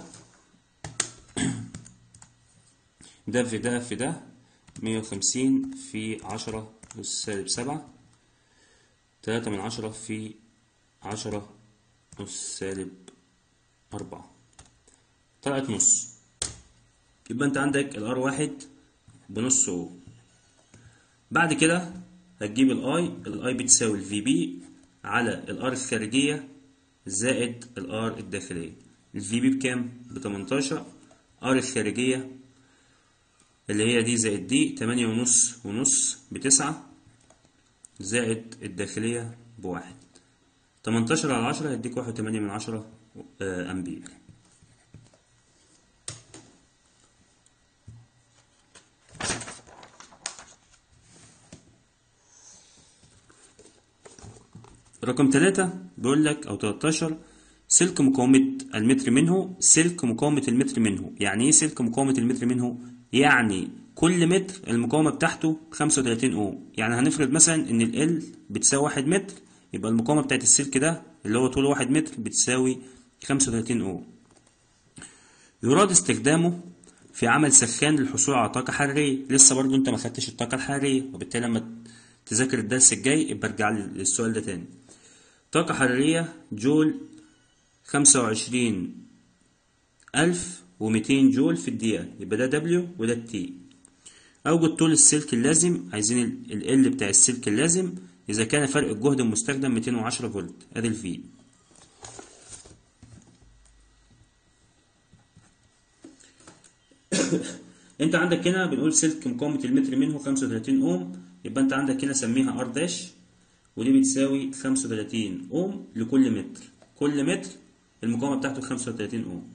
ده في ده في ده مية وخمسين في عشرة أس سالب سبعة تلاتة من عشرة في عشرة أس سالب أربعة طلعت نص يبقى أنت عندك الار واحد بنص او بعد كده هتجيب الاي الاي بتساوي الفي بي على الار الخارجية زائد الار الداخلية الفي بي بكام؟ ب 18 ار الخارجية اللي هي دي زائد دي تمانية ونص ونص بتسعة زائد الداخلية بواحد تمنتاشر على عشرة هيديك واحد وتمانية من عشرة آه، أمبير رقم تلاتة بيقول لك أو 13 سلك مقاومة المتر منه سلك مقاومة المتر منه يعني إيه سلك مقاومة المتر منه؟ يعني كل متر المقاومة بتاعته 35 أوم يعني هنفرض مثلا إن ال L بتساوي واحد متر يبقى المقاومة بتاعت السلك ده اللي هو طوله واحد متر بتساوي 35 أوم يراد استخدامه في عمل سخان للحصول على طاقة حرارية لسه برضو انت ما خدتش الطاقة الحرارية وبالتالي لما تذاكر الدرس الجاي يبقى ارجع للسؤال ده تاني طاقة حرارية جول خمسة وعشرين ألف وميتين جول في الدقيقة يبقى ده دبليو وده التي أوجد طول السلك اللازم عايزين ال L بتاع السلك اللازم إذا كان فرق الجهد المستخدم 210 فولت أدي الفي انت عندك هنا بنقول سلك مقاومة المتر منه 35 اوم يبقى انت عندك هنا سميها ار داش ودي بتساوي 35 اوم لكل متر كل متر المقاومة بتاعته 35 اوم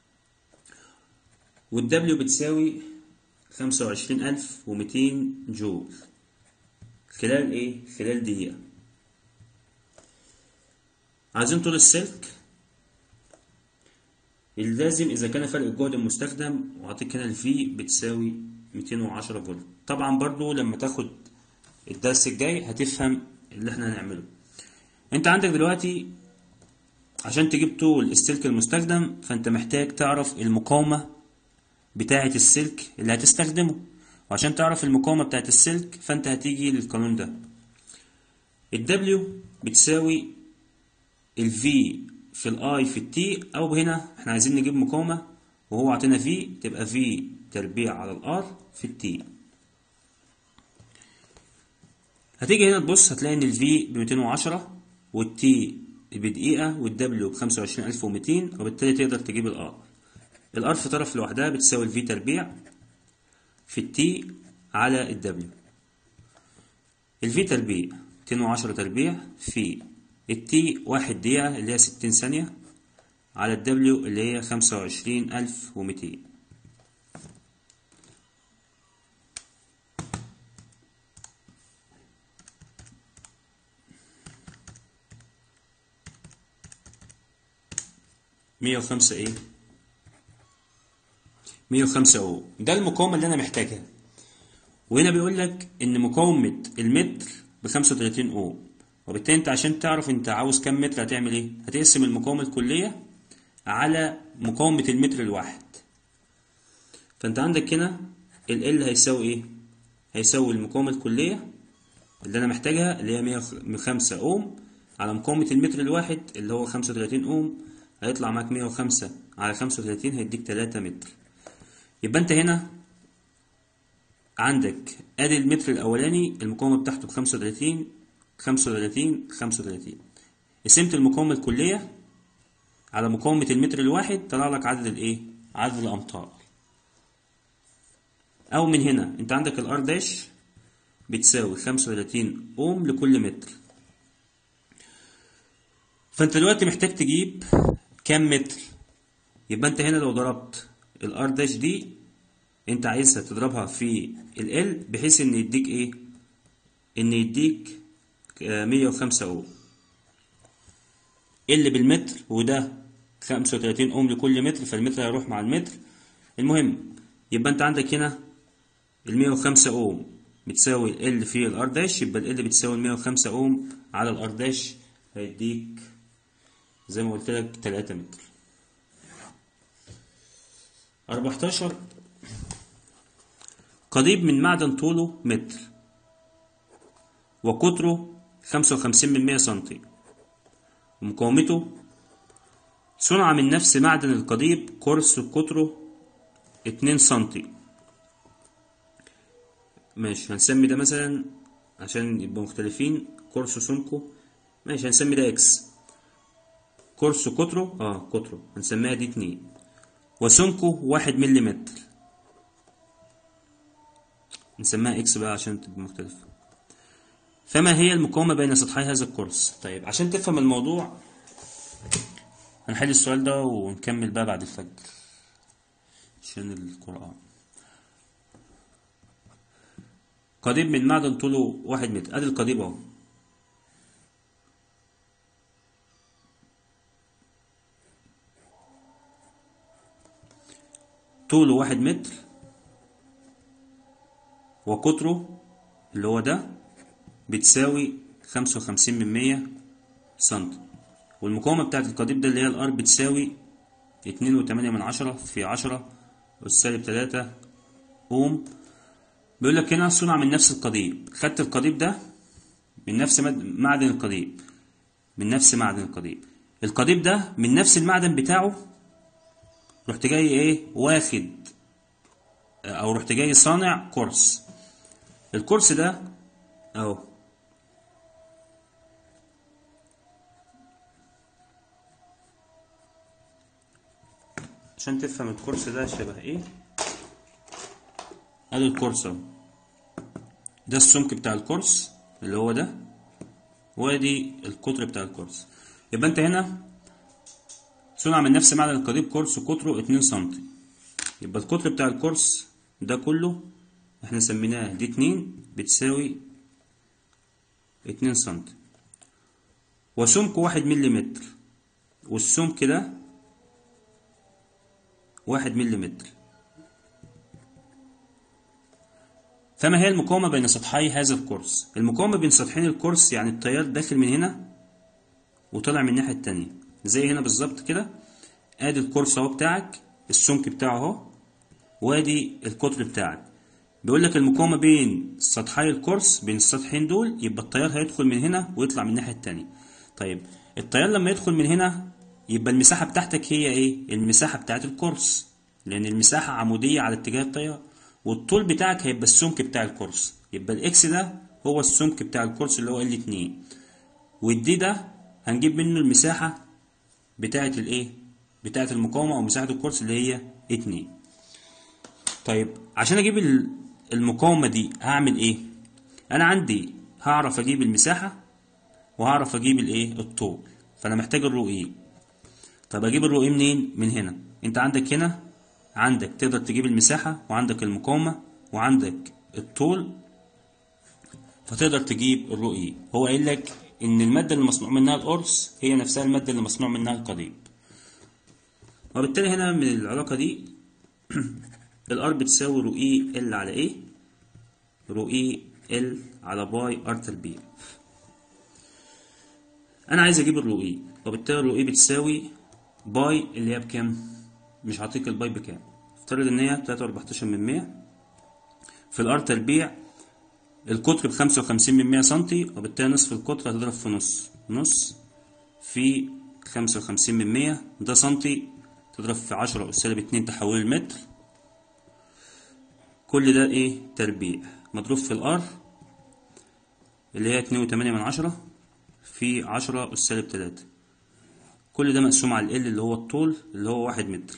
والدبليو بتساوي 25200 جول خلال ايه؟ خلال دقيقة عايزين طول السلك اللازم إذا كان فرق الجهد المستخدم وأعطيك هنا الفي بتساوي 210 فولت طبعا برضو لما تاخد الدرس الجاي هتفهم اللي احنا هنعمله انت عندك دلوقتي عشان تجيب طول السلك المستخدم فانت محتاج تعرف المقاومة بتاعة السلك اللي هتستخدمه وعشان تعرف المقاومة بتاعة السلك فانت هتيجي للقانون ده الدبليو بتساوي الفي في الاي في التي او هنا احنا عايزين نجيب مقاومة وهو عطينا في تبقى في تربيع على الار في التي هتيجي هنا تبص هتلاقي ان الفي ب 210 والتي بدقيقة والدبليو ب 25200 وبالتالي تقدر تجيب الار الار في طرف لوحدها بتساوي الفي تربيع في التي على الدبليو الفي تربيع 210 تربيع في التي واحد دقيقة اللي هي 60 ثانية على الدبليو اللي هي 25200 مية وخمسة ايه مية وخمسة او ده المقاومة اللي انا محتاجها وهنا بيقول لك ان مقاومة المتر بخمسة وتلاتين اوم وبالتالي انت عشان تعرف انت عاوز كام متر هتعمل ايه هتقسم المقاومة الكلية على مقاومة المتر الواحد فانت عندك هنا ال L هيساوي ايه هيساوي المقاومة الكلية اللي انا محتاجها اللي هي 105 اوم على مقاومة المتر الواحد اللي هو 35 اوم هيطلع معاك 105 على 35 هيديك 3 متر يبقى انت هنا عندك ادي المتر الاولاني المقاومة بتاعته ب 35 35 35 قسمت المقاومة الكلية على مقاومة المتر الواحد طلع لك عدد الايه عدد الامتار او من هنا انت عندك الار داش بتساوي 35 اوم لكل متر فانت دلوقتي محتاج تجيب كام متر يبقى انت هنا لو ضربت الار داش دي انت عايزها تضربها في ال بحيث ان يديك ايه ان يديك 105 اوم ال بالمتر وده 35 اوم لكل متر فالمتر هيروح مع المتر المهم يبقى انت عندك هنا ال 105 اوم بتساوي ال في الار داش يبقى ال بتساوي 105 اوم على الار داش هيديك زي ما قلت لك 3 متر 14 قضيب من معدن طوله متر وقطره 55 من 100 سنتي ومقاومته صنع من نفس معدن القضيب قرص قطره 2 سنتي ماشي هنسمي ده مثلا عشان يبقوا مختلفين قرص سمكه ماشي هنسمي ده اكس قرص قطره اه قطره هنسميها دي اتنين وسمكه واحد مليمتر نسميها اكس بقى عشان تبقى مختلفة فما هي المقاومة بين سطحي هذا القرص طيب عشان تفهم الموضوع هنحل السؤال ده ونكمل بقى بعد الفجر عشان القرآن قضيب من معدن طوله واحد متر ادي القضيب اهو طوله واحد متر وقطره اللي هو ده بتساوي خمسة وخمسين من مية سنتي والمقاومة بتاعت القضيب ده اللي هي الار بتساوي اتنين وتمانية من عشرة في عشرة والسالب تلاتة اوم بيقول لك هنا صنع من نفس القضيب خدت القضيب ده من نفس معدن القضيب من نفس معدن القضيب القضيب ده من نفس المعدن بتاعه رحت جاي ايه واخد او رحت جاي صانع قرص القرص ده اهو عشان تفهم القرص ده شبه ايه ادي القرص اهو ده السمك بتاع القرص اللي هو ده وادي القطر بتاع القرص يبقى انت هنا صنع من نفس معدن القضيب قرص قطره 2 سم يبقى القطر بتاع القرص ده كله احنا سميناه دي 2 بتساوي 2 سم وسمكه 1 ملم والسمك ده 1 ملم فما هي المقاومة بين سطحي هذا القرص؟ المقاومة بين سطحين القرص يعني التيار داخل من هنا وطلع من الناحية التانية زي هنا بالظبط كده ادي القرص اهو بتاعك السمك بتاعه اهو وادي القطر بتاعك بيقول لك المقاومة بين سطحي القرص بين السطحين دول يبقى التيار هيدخل من هنا ويطلع من الناحية التانية طيب التيار لما يدخل من هنا يبقى المساحة بتاعتك هي ايه؟ المساحة بتاعت القرص لأن المساحة عمودية على اتجاه التيار والطول بتاعك هيبقى السمك بتاع القرص يبقى الاكس ده هو السمك بتاع القرص اللي هو ال 2 والدي ده هنجيب منه المساحة بتاعة الايه بتاعة المقاومة او مساحة القرص اللي هي 2 طيب عشان اجيب المقاومة دي هعمل ايه انا عندي هعرف اجيب المساحة وهعرف اجيب الايه الطول فانا محتاج الرو ايه طب اجيب الرو ايه منين من هنا انت عندك هنا عندك تقدر تجيب المساحة وعندك المقاومة وعندك الطول فتقدر تجيب الرو ايه هو قايل لك ان المادة اللي مصنوع منها القرص هي نفسها المادة اللي مصنوع منها القضيب وبالتالي هنا من العلاقة دي الار بتساوي رو اي ال على ايه رو اي ال على باي ار تربيع انا عايز اجيب الرو اي وبالتالي الرو اي بتساوي باي اللي هي بكام مش هعطيك الباي بكام افترض ان هي 3.14 من 100 في الار تربيع القطر ب 55 من 100 سنتي وبالتالي نصف القطر هتضرب في نص نص في 55 من 100 ده سنتي تضرب في 10 أس سالب 2 تحوله لمتر كل ده ايه تربيع مضروب في الار اللي هي 2.8 من عشرة في 10 أس سالب 3 كل ده مقسوم على ال اللي هو الطول اللي هو واحد متر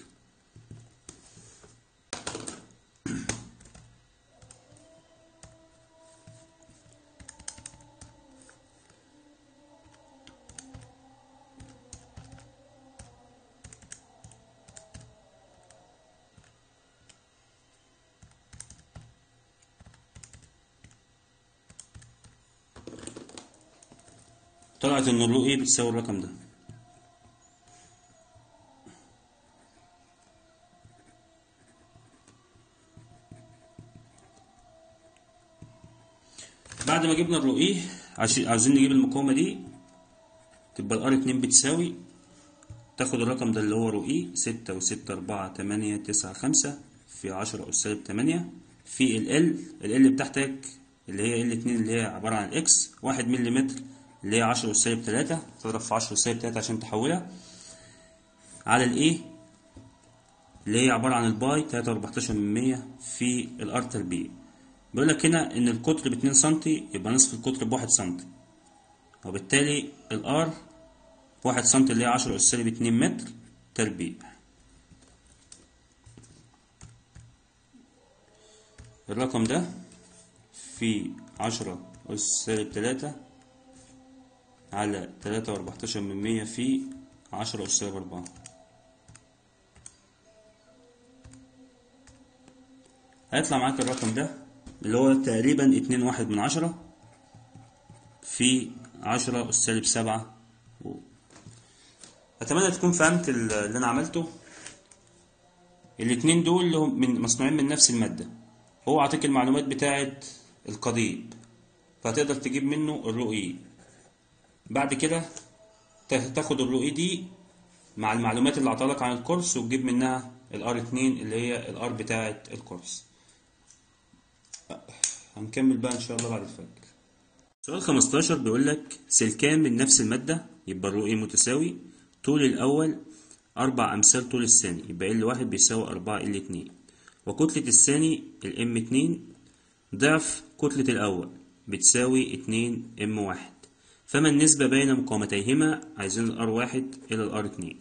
طلعت ان الرو ايه بتساوي الرقم ده بعد ما جبنا الرو ايه عشان عاوزين نجيب المقاومة دي تبقى الار اتنين بتساوي تاخد الرقم ده اللي هو رو ايه ستة وستة أربعة تمانية تسعة خمسة في عشرة أس سالب تمانية في ال ال ال ال بتاعتك اللي هي ال اتنين اللي هي عبارة عن اكس واحد ملي متر اللي هي عشرة أس سالب تلاتة تضرب في عشرة أس سالب تلاتة عشان تحولها على الايه اللي هي عبارة عن الباي تلاتة وأربعتاشر من مية في الار تربيع بيقول لك هنا إن القطر باتنين سنتي يبقى نصف القطر بواحد سنتي وبالتالي الار واحد سنتي اللي هي عشرة أس سالب اتنين متر تربيع الرقم ده في عشرة أس سالب تلاتة على تلاتة وأربعتاشر من مية في عشرة أس سالب أربعة هيطلع معاك الرقم ده اللي هو تقريبا اتنين واحد من عشرة في عشرة أس سالب سبعة أتمنى تكون فهمت اللي أنا عملته الاتنين دول اللي هم من مصنوعين من نفس المادة هو عطيك المعلومات بتاعة القضيب فهتقدر تجيب منه الرؤية بعد كده تاخد الرؤية دي مع المعلومات اللي عطالك عن الكورس وتجيب منها الار 2 اللي هي الار بتاعة الكورس هنكمل بقى ان شاء الله بعد الفجر سؤال 15 بيقول لك سلكان من نفس المادة يبقى الرؤية متساوي طول الأول أربع أمثال طول الثاني يبقى ال واحد بيساوي أربعة ال اتنين وكتلة الثاني الام اتنين ضعف كتلة الأول بتساوي اتنين ام واحد فما النسبة بين مقاومتيهما عايزين الار واحد إلى الار اتنين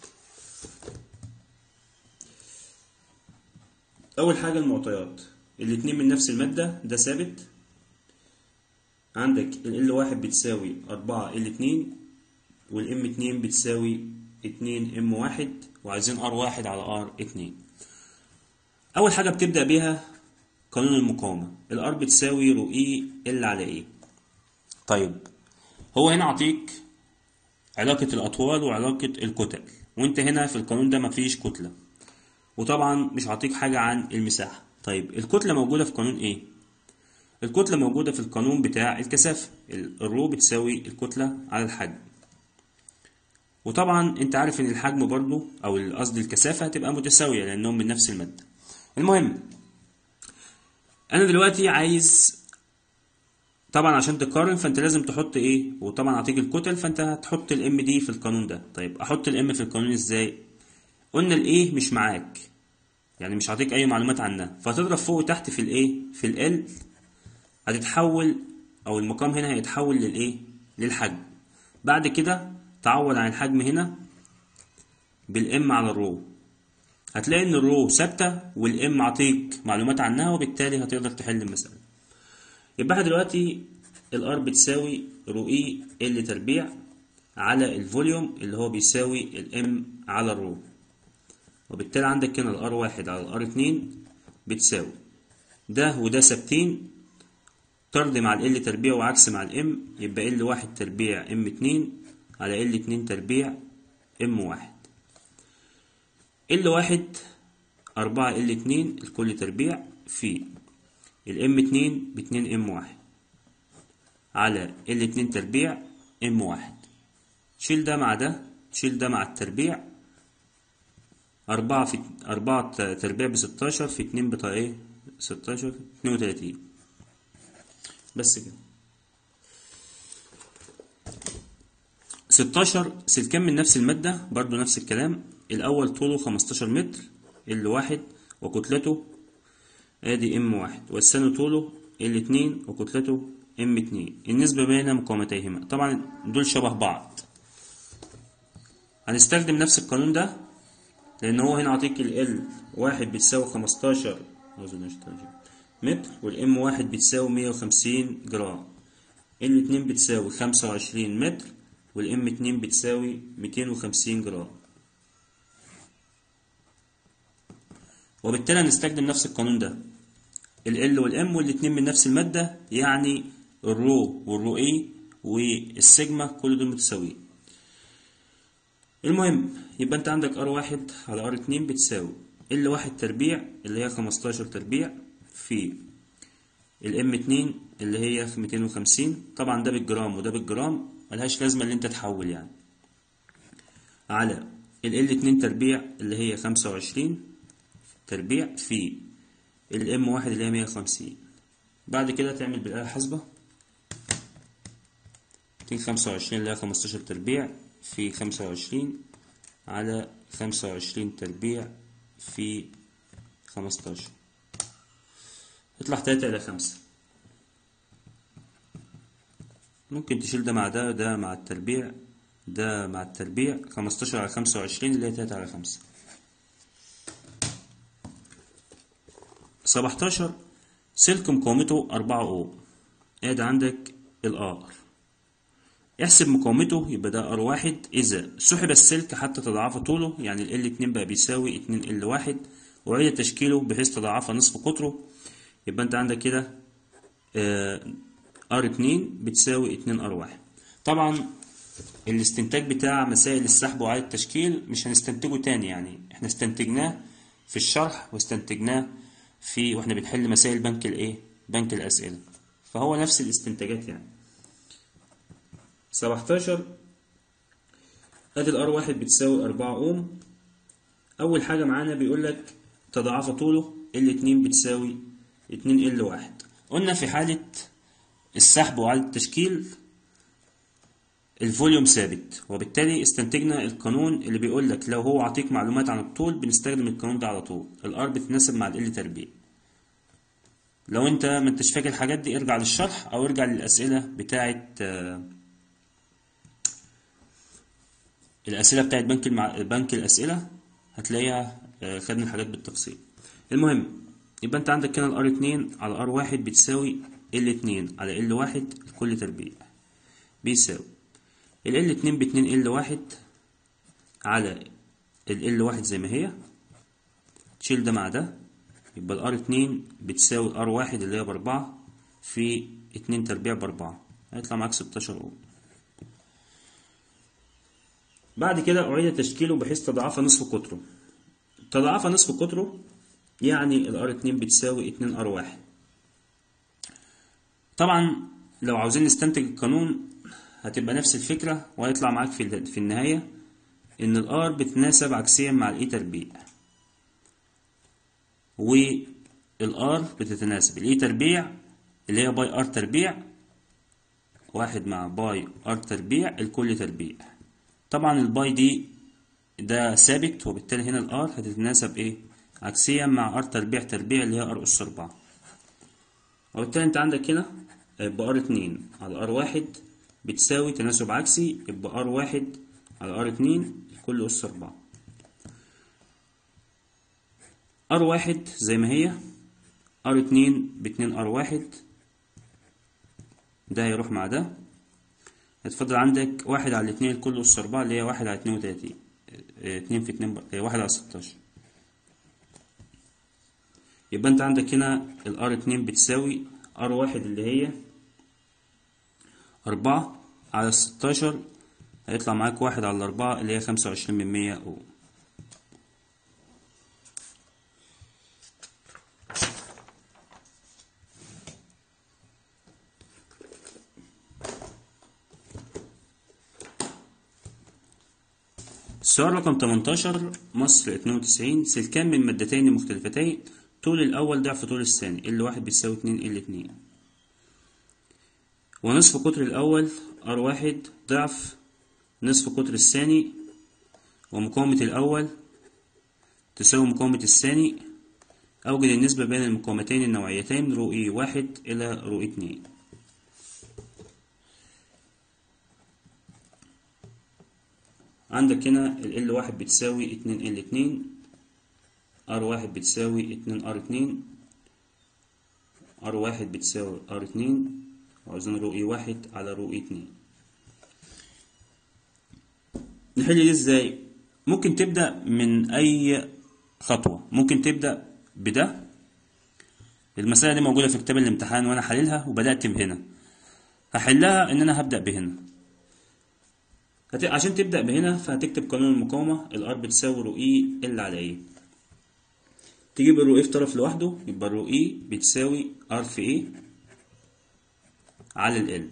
أول حاجة المعطيات الاتنين من نفس المادة ده ثابت عندك ال واحد بتساوي أربعة ال اتنين والام اتنين بتساوي اتنين ام واحد وعايزين ار واحد على ار اتنين أول حاجة بتبدأ بيها قانون المقاومة الار بتساوي رو اي ال على ايه طيب هو هنا عطيك علاقة الأطوال وعلاقة الكتل وانت هنا في القانون ده مفيش كتلة وطبعا مش عطيك حاجة عن المساحة طيب الكتلة موجودة في قانون ايه الكتلة موجودة في القانون بتاع الكثافة الرو بتساوي الكتلة على الحجم وطبعا انت عارف ان الحجم برضو او قصدي الكثافة هتبقى متساوية لانهم من نفس المادة المهم انا دلوقتي عايز طبعا عشان تقارن فانت لازم تحط ايه وطبعا اعطيك الكتل فانت هتحط الام دي في القانون ده طيب احط الام في القانون ازاي قلنا الايه مش معاك يعني مش هعطيك اي معلومات عنها فهتضرب فوق وتحت في الايه في ال هتتحول او المقام هنا هيتحول للايه للحجم بعد كده تعوض عن الحجم هنا بالام على الرو هتلاقي ان الرو ثابته والام عطيك معلومات عنها وبالتالي هتقدر تحل المساله يبقى احنا دلوقتي الار بتساوي رو اي ال تربيع على الفوليوم اللي هو بيساوي الام على الرو وبالتالي عندك هنا الار واحد على الار اتنين بتساوي ده وده ثابتين طرد مع ال تربيع وعكس مع الام يبقى ال واحد تربيع ام اتنين على ال اتنين تربيع ام واحد ال واحد أربعة ال اتنين الكل تربيع في الام اتنين باتنين ام واحد على ال اتنين تربيع ام واحد شيل ده مع ده شيل ده مع التربيع أربعة في أربعة تربيع بستاشر في اتنين بتاع ايه ستاشر اتنين وتلاتين بس كده ستاشر سلكان من نفس المادة برضو نفس الكلام الأول طوله خمستاشر متر ال واحد وكتلته ادي ام واحد والثاني طوله ال اتنين وكتلته ام اتنين النسبة بين مقاومتيهما طبعا دول شبه بعض هنستخدم نفس القانون ده لأن هو هنا عطيك ال واحد بتساوي خمستاشر متر والام واحد بتساوي مية وخمسين جرام ال اتنين بتساوي خمسة وعشرين متر والام اتنين بتساوي ميتين وخمسين جرام وبالتالي هنستخدم نفس القانون ده ال L والام والاتنين من نفس المادة يعني الرو والرو اي والسيجما كل دول متساويين المهم يبقى انت عندك ار واحد على ار اتنين بتساوي ال واحد تربيع اللي هي خمستاشر تربيع في الام اتنين اللي هي ميتين وخمسين طبعا ده بالجرام وده بالجرام ملهاش لازمة اللي انت تحول يعني على ال ال اتنين تربيع اللي هي خمسة وعشرين تربيع في الام واحد اللي هي مية وخمسين بعد كده تعمل بالآلة الحاسبة ميتين خمسة وعشرين اللي هي خمستاشر تربيع في خمسة وعشرين على خمسة وعشرين تربيع في خمستاشر يطلع تلاتة إلى خمسة ممكن تشيل ده مع ده ده مع التربيع ده مع التربيع خمستاشر على خمسة وعشرين اللي هي تلاتة على خمسة سبعتاشر سلك مقاومته أربعة أوم ادي عندك الآر احسب مقاومته يبقى ده ار واحد إذا سحب السلك حتى تضاعف طوله يعني ال ال اتنين بقى بيساوي اتنين ال واحد وعيد تشكيله بحيث تضاعف نصف قطره يبقى انت عندك كده ار اتنين بتساوي اتنين ار واحد طبعا الاستنتاج بتاع مسائل السحب وعيد التشكيل مش هنستنتجه تاني يعني احنا استنتجناه في الشرح واستنتجناه في واحنا بنحل مسائل بنك الايه بنك الاسئله فهو نفس الاستنتاجات يعني 17 ادي الار واحد بتساوي 4 اوم اول حاجه معانا بيقول لك تضاعف طوله ال 2 بتساوي 2 ال 1 قلنا في حاله السحب وعلى التشكيل الفوليوم ثابت وبالتالي استنتجنا القانون اللي بيقول لك لو هو عطيك معلومات عن الطول بنستخدم القانون ده على طول الار بتناسب مع ال تربيع لو انت ما انتش فاكر الحاجات دي ارجع للشرح او ارجع للاسئله بتاعه الأسئلة بتاعت بنك المع... بنك الأسئلة هتلاقيها خدنا الحاجات بالتفصيل المهم يبقى أنت عندك هنا الار اتنين على ار واحد بتساوي ال اتنين على ال واحد كل تربيع بيساوي ال ال اتنين باتنين ال واحد على ال ال واحد زي ما هي تشيل ده مع ده يبقى الار اتنين بتساوي ار واحد اللي هي بأربعة في اتنين تربيع بأربعة هيطلع معاك ستاشر أوم بعد كده أعيد تشكيله بحيث تضاعف نصف قطره تضاعف نصف قطره يعني الار اتنين بتساوي اتنين ار واحد طبعا لو عاوزين نستنتج القانون هتبقى نفس الفكرة وهيطلع معاك في في النهاية إن الار بتناسب عكسيا مع الاي تربيع والار بتتناسب الاي تربيع اللي هي باي ار تربيع واحد مع باي ار تربيع الكل تربيع طبعا الباي دي ده ثابت وبالتالي هنا الار هتتناسب ايه عكسيا مع ار تربيع تربيع اللي هي ار اس اربعة وبالتالي انت عندك هنا يبقى ار اتنين على ار واحد بتساوي تناسب عكسي يبقى ار واحد على ار اتنين كل اس اربعة ار واحد زي ما هي ار اتنين باتنين ار واحد ده هيروح مع ده هتفضل عندك واحد على اتنين الكل أس أربعة اللي هي واحد على اتنين وتلاتين اتنين في اتنين ب... واحد على ستاشر يبقى انت عندك هنا الار اتنين بتساوي ار واحد اللي هي أربعة على ستاشر هيطلع معاك واحد على أربعة اللي هي خمسة وعشرين من مية أو السؤال رقم 18 مصر 92 سلكان من مادتين مختلفتين طول الأول ضعف طول الثاني ال واحد بيساوي اتنين ال اتنين ونصف قطر الأول ار واحد ضعف نصف قطر الثاني ومقاومة الأول تساوي مقاومة الثاني أوجد النسبة بين المقاومتين النوعيتين رو إي واحد إلى رو إي اتنين عندك هنا ال L واحد بتساوي اتنين L اتنين R واحد بتساوي اتنين R اتنين R واحد بتساوي R اتنين وعاوزين رو إي واحد على رو إي اتنين نحل دي ازاي؟ ممكن تبدأ من أي خطوة ممكن تبدأ بده المسألة دي موجودة في كتاب الامتحان وأنا حللها وبدأت بهنا هحلها إن أنا هبدأ بهنا هت... عشان تبدأ بهنا فهتكتب قانون المقاومة الار بتساوي رو اي ال على ايه تجيب الرو اي في طرف لوحده يبقى الرو اي بتساوي ار في ايه على ال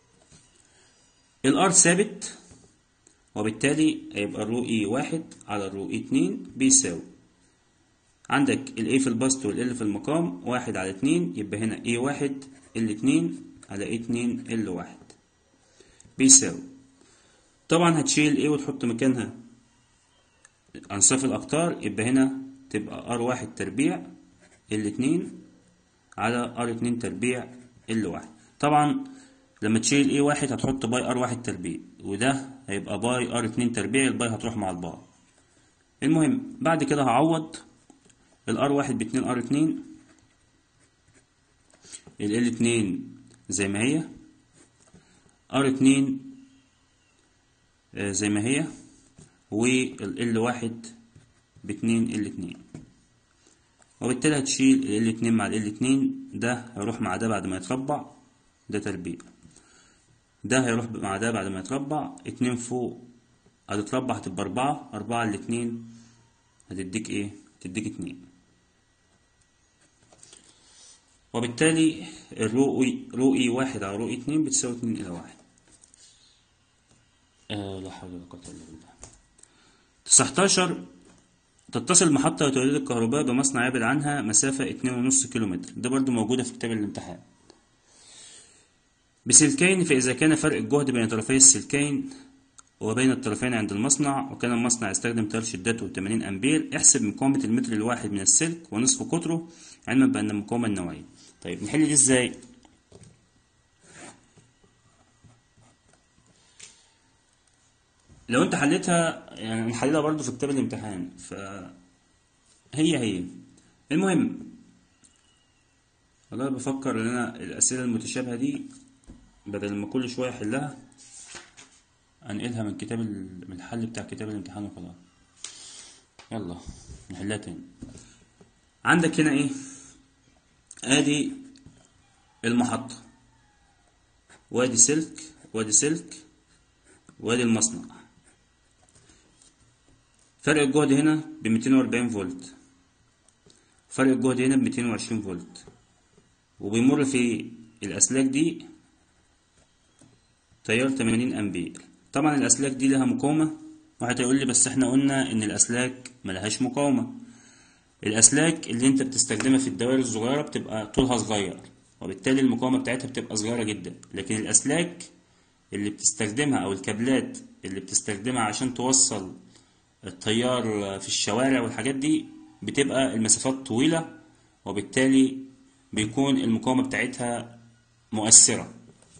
الار ثابت وبالتالي هيبقى الرو اي واحد على الرو اي اتنين بيساوي عندك ال A في البسط وال L في المقام واحد على اتنين يبقى هنا A واحد ال اتنين على A اتنين ال واحد بيساوي طبعا هتشيل A وتحط مكانها أنصاف الأقطار يبقى هنا تبقى R واحد تربيع ال اتنين على R اتنين تربيع ال واحد طبعا لما تشيل A واحد هتحط باي R واحد تربيع وده هيبقى باي R اتنين تربيع الباي هتروح مع الباي المهم بعد كده هعوض الار واحد باتنين ار اتنين ال ال اتنين زي ما هي ار اتنين زي ما هي وال ال واحد باتنين ال اتنين وبالتالي هتشيل ال ال اتنين مع ال ال اتنين ده هيروح مع ده بعد ما يتربع ده تربيع ده هيروح مع ده بعد ما يتربع اتنين فوق هتتربع هتبقى أربعة أربعة الاتنين هتديك ايه؟ تديك اتنين وبالتالي الرو اي رو اي واحد على رو اي اتنين بتساوي اتنين إلى واحد آه لا حول ولا قوة إلا بالله تسعتاشر تتصل محطة توليد الكهرباء بمصنع يبعد عنها مسافة اتنين ونص كيلومتر ده برضو موجودة في كتاب الامتحان بسلكين فإذا كان فرق الجهد بين طرفي السلكين وبين الطرفين عند المصنع وكان المصنع يستخدم تيار شدته 80 أمبير احسب مقاومة المتر الواحد من السلك ونصف قطره علما بأن المقاومة النوعية طيب نحل دي ازاي لو انت حليتها يعني نحللها برضو في كتاب الامتحان ف هي هي المهم والله بفكر ان انا الاسئله المتشابهه دي بدل ما كل شويه احلها انقلها من كتاب ال... من الحل بتاع كتاب الامتحان وخلاص يلا نحلها تاني عندك هنا ايه ادي المحطة وادي سلك وادي سلك وادي المصنع فرق الجهد هنا ب 240 فولت فرق الجهد هنا ب 220 فولت وبيمر في الأسلاك دي تيار 80 أمبير طبعا الأسلاك دي لها مقاومة واحد هيقول لي بس احنا قلنا إن الأسلاك ملهاش مقاومة الأسلاك اللي أنت بتستخدمها في الدوائر الصغيرة بتبقى طولها صغير وبالتالي المقاومة بتاعتها بتبقى صغيرة جدا لكن الأسلاك اللي بتستخدمها أو الكابلات اللي بتستخدمها عشان توصل التيار في الشوارع والحاجات دي بتبقى المسافات طويلة وبالتالي بيكون المقاومة بتاعتها مؤثرة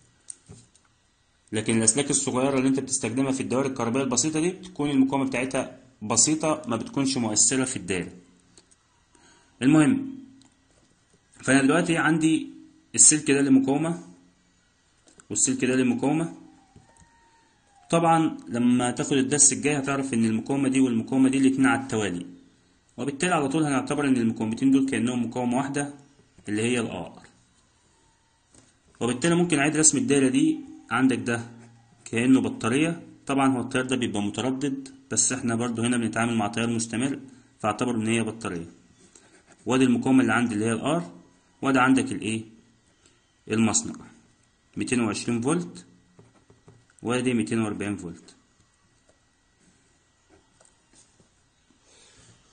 لكن الأسلاك الصغيرة اللي أنت بتستخدمها في الدوائر الكهربائية البسيطة دي بتكون المقاومة بتاعتها بسيطة ما بتكونش مؤثرة في الدائرة المهم فأنا دلوقتي عندي السلك ده لمقاومة والسلك ده لمقاومة طبعا لما تاخد الدرس الجاي هتعرف ان المقاومة دي والمقاومة دي الاتنين على التوالي وبالتالي على طول هنعتبر ان المقاومتين دول كأنهم مقاومة واحدة اللي هي الار وبالتالي ممكن اعيد رسم الدايرة دي عندك ده كأنه بطارية طبعا هو التيار ده بيبقى متردد بس احنا برضو هنا بنتعامل مع تيار مستمر فاعتبر ان هي بطارية وادي المقاومة اللي عندي اللي هي الار وادي عندك الايه المصنع 220 فولت وادي 240 فولت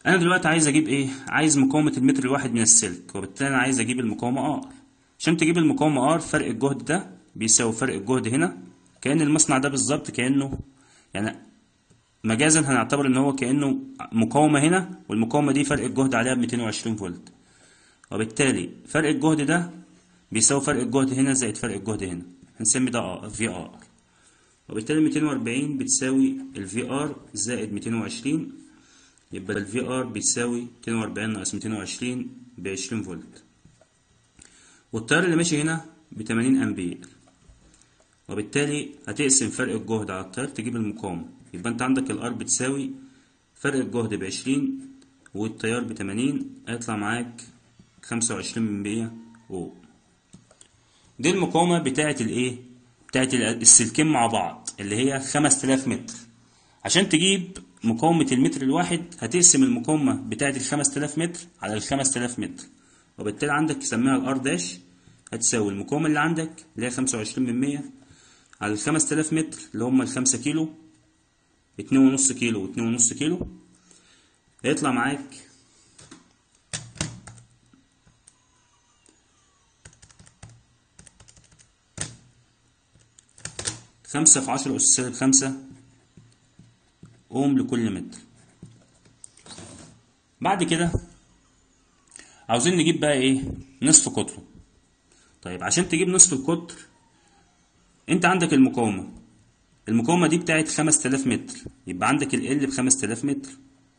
انا دلوقتي عايز اجيب ايه عايز مقاومه المتر الواحد من السلك وبالتالي انا عايز اجيب المقاومه ار عشان تجيب المقاومه ار فرق الجهد ده بيساوي فرق الجهد هنا كأن المصنع ده بالظبط كأنه يعني مجازا هنعتبر ان هو كأنه مقاومة هنا والمقاومة دي فرق الجهد عليها ب 220 فولت وبالتالي فرق الجهد ده بيساوي فرق الجهد هنا زائد فرق الجهد هنا هنسمي ده في ار وبالتالي 240 بتساوي الفي ار زائد 220 يبقى الفي ار بتساوي 240 ناقص 220 ب 20 فولت والتيار اللي ماشي هنا ب 80 امبير وبالتالي هتقسم فرق الجهد على التيار تجيب المقاومة يبقى انت عندك الار بتساوي فرق الجهد بعشرين والتيار بتمانين هيطلع معاك خمسة وعشرين من مية اوم دي المقاومة بتاعة الايه بتاعة السلكين مع بعض اللي هي خمس تلاف متر عشان تجيب مقاومة المتر الواحد هتقسم المقاومة بتاعة الخمس تلاف متر على الخمس تلاف متر وبالتالي عندك تسميها الار داش هتساوي المقاومة اللي عندك اللي هي خمسة وعشرين من مية على الخمس تلاف متر اللي هم الخمسة كيلو اتنين ونص كيلو واتنين ونص كيلو هيطلع معاك خمسة في عشرة أس سالب خمسة أوم لكل متر بعد كده عاوزين نجيب بقى ايه نصف قطره طيب عشان تجيب نصف القطر انت عندك المقاومة المقاومة دي بتاعت خمس تلاف متر يبقى عندك ال بخمس تلاف متر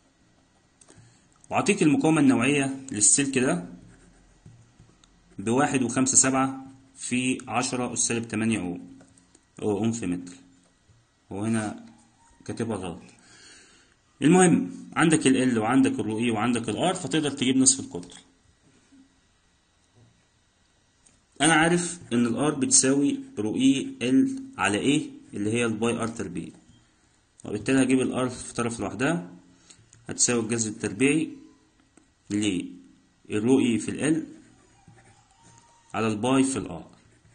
وأعطيك المقاومة النوعية للسلك ده بواحد وخمسة سبعة في عشرة أس سالب تمانية أوم أو أوم في متر هو هنا كاتبها غلط المهم عندك ال وعندك الرو اي وعندك الار فتقدر تجيب نصف القطر انا عارف ان الار بتساوي رو اي ال على ايه اللي هي الباي ار تربيع وبالتالي هجيب الار في طرف لوحدها هتساوي الجذر التربيعي للرو اي في ال على الباي في الار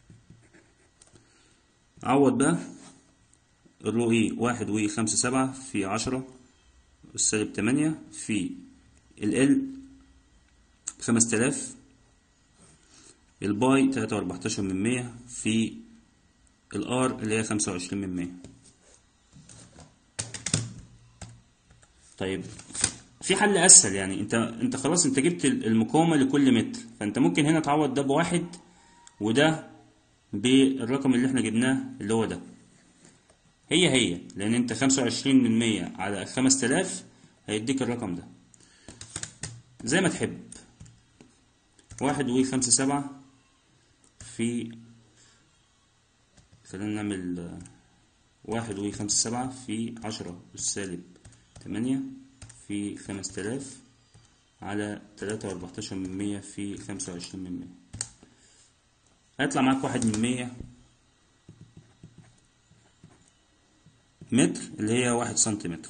عوض بقى الرو اي واحد و خمسة سبعة في عشرة السالب تمانية في ال ال خمس تلاف الباي تلاتة وأربعتاشر من مية في الار اللي هي خمسة وعشرين من مية طيب في حل اسهل يعني انت انت خلاص انت جبت المقاومه لكل متر فانت ممكن هنا تعوض ده بواحد وده بالرقم اللي احنا جبناه اللي هو ده هي هي لان انت خمسة وعشرين من مية على خمس تلاف هيديك الرقم ده زي ما تحب واحد و خمسة سبعة في خلينا نعمل واحد و خمسة سبعة في عشرة السالب تمانية في خمس تلاف على تلاتة وأربعتاشر من مية في خمسة وعشرين من مية هيطلع معاك واحد من مية متر اللي هي واحد سنتيمتر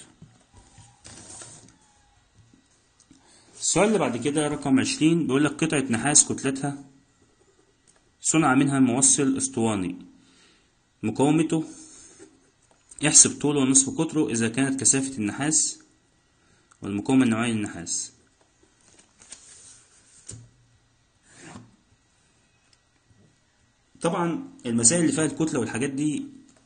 السؤال اللي بعد كده رقم عشرين بيقول لك قطعة نحاس كتلتها صنع منها موصل اسطواني مقاومته يحسب طوله ونصف قطره إذا كانت كثافة النحاس والمقاومة النوعية للنحاس طبعا المسائل اللي فيها الكتلة والحاجات دي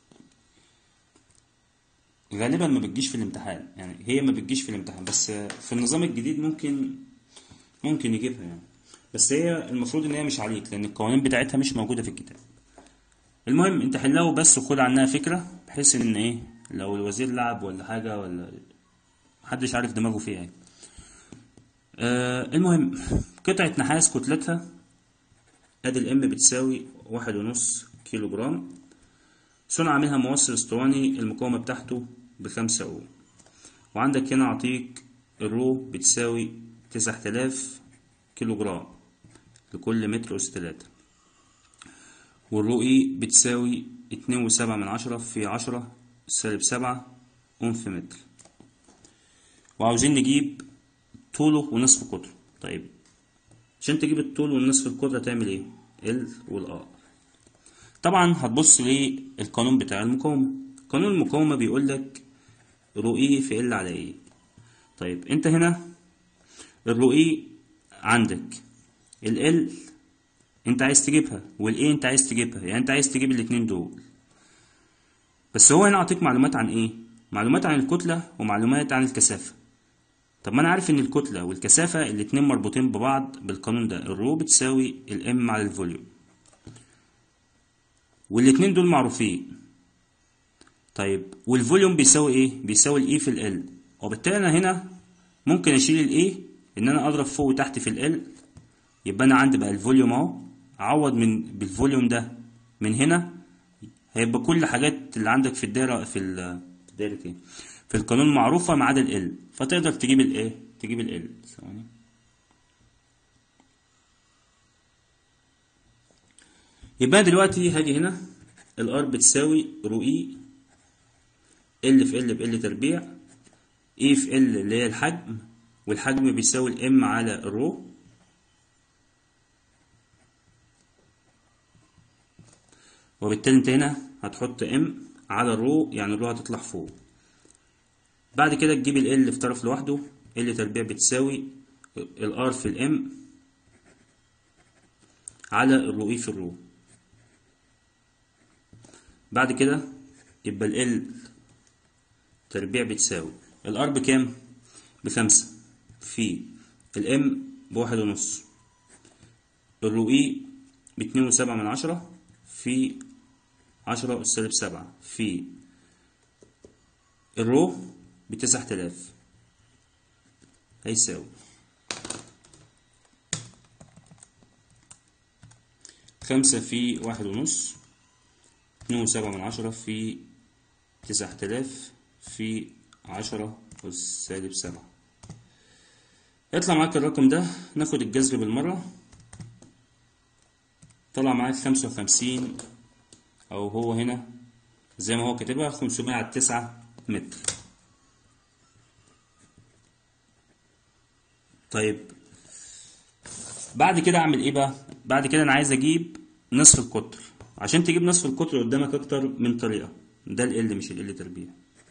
غالبا ما بتجيش في الامتحان يعني هي ما بتجيش في الامتحان بس في النظام الجديد ممكن ممكن يجيبها يعني بس هي المفروض ان هي مش عليك لان القوانين بتاعتها مش موجودة في الكتاب المهم انت حلها وبس وخد عنها فكرة بحيث ان ايه لو الوزير لعب ولا حاجة ولا محدش عارف دماغه فيها يعني آه المهم قطعة نحاس كتلتها ادي الام بتساوي واحد ونص كيلو جرام صنع منها موصل اسطواني المقاومة بتاعته بخمسة أوم وعندك هنا أعطيك الرو بتساوي تسعة آلاف كيلو جرام لكل متر أس تلاتة والرو إي بتساوي اتنين وسبعة من عشرة في عشرة سالب سبعة أوم في متر وعاوزين نجيب طوله ونصف قطره طيب عشان تجيب الطول والنصف القطر هتعمل ايه ال والار طبعا هتبص للقانون بتاع المقاومة قانون المقاومة بيقول لك رو اي في ال على ايه طيب انت هنا الرو اي عندك ال انت عايز تجيبها والاي انت عايز تجيبها يعني انت عايز تجيب الاتنين دول بس هو هنا اعطيك معلومات عن ايه معلومات عن الكتلة ومعلومات عن الكثافة طب ما انا عارف ان الكتلة والكثافة الاتنين مربوطين ببعض بالقانون ده الرو بتساوي الام على الفوليوم والاتنين دول معروفين طيب والفوليوم بيساوي ايه بيساوي الاي في ال وبالتالي انا هنا ممكن اشيل الاي ان انا اضرب فوق وتحت في ال يبقى انا عندي بقى الفوليوم اهو اعوض من بالفوليوم ده من هنا هيبقى كل حاجات اللي عندك في الدايره في ال في الدايره ايه في القانون معروفه ما عدا ال فتقدر تجيب الايه تجيب ال ثواني يبقى دلوقتي هاجي هنا الار بتساوي رو اي ال في ال بال تربيع اي في ال اللي هي الحجم والحجم بيساوي الام على الرو وبالتالي انت هنا هتحط ام على الرو يعني الرو هتطلع فوق بعد كده تجيب ال في طرف لوحده ال تربيع بتساوي الار في الام على الرو اي في الرو بعد كده يبقى ال تربيع بتساوي الار بكام بخمسة في الام بواحد ونص الرو اي باتنين وسبعة من عشرة في عشرة أس سالب سبعة في الرو بتسعة آلاف هيساوي خمسة في واحد ونص اتنين وسبعة من عشرة في تسعة آلاف في عشرة أس سالب سبعة يطلع معاك الرقم ده ناخد الجذر بالمرة طلع معاك خمسة وخمسين أو هو هنا زي ما هو كاتبها خمسمية على تسعة متر طيب بعد كده أعمل إيه بقى؟ بعد كده أنا عايز أجيب نصف القطر عشان تجيب نصف القطر قدامك أكتر من طريقة ده ال مش ال تربيع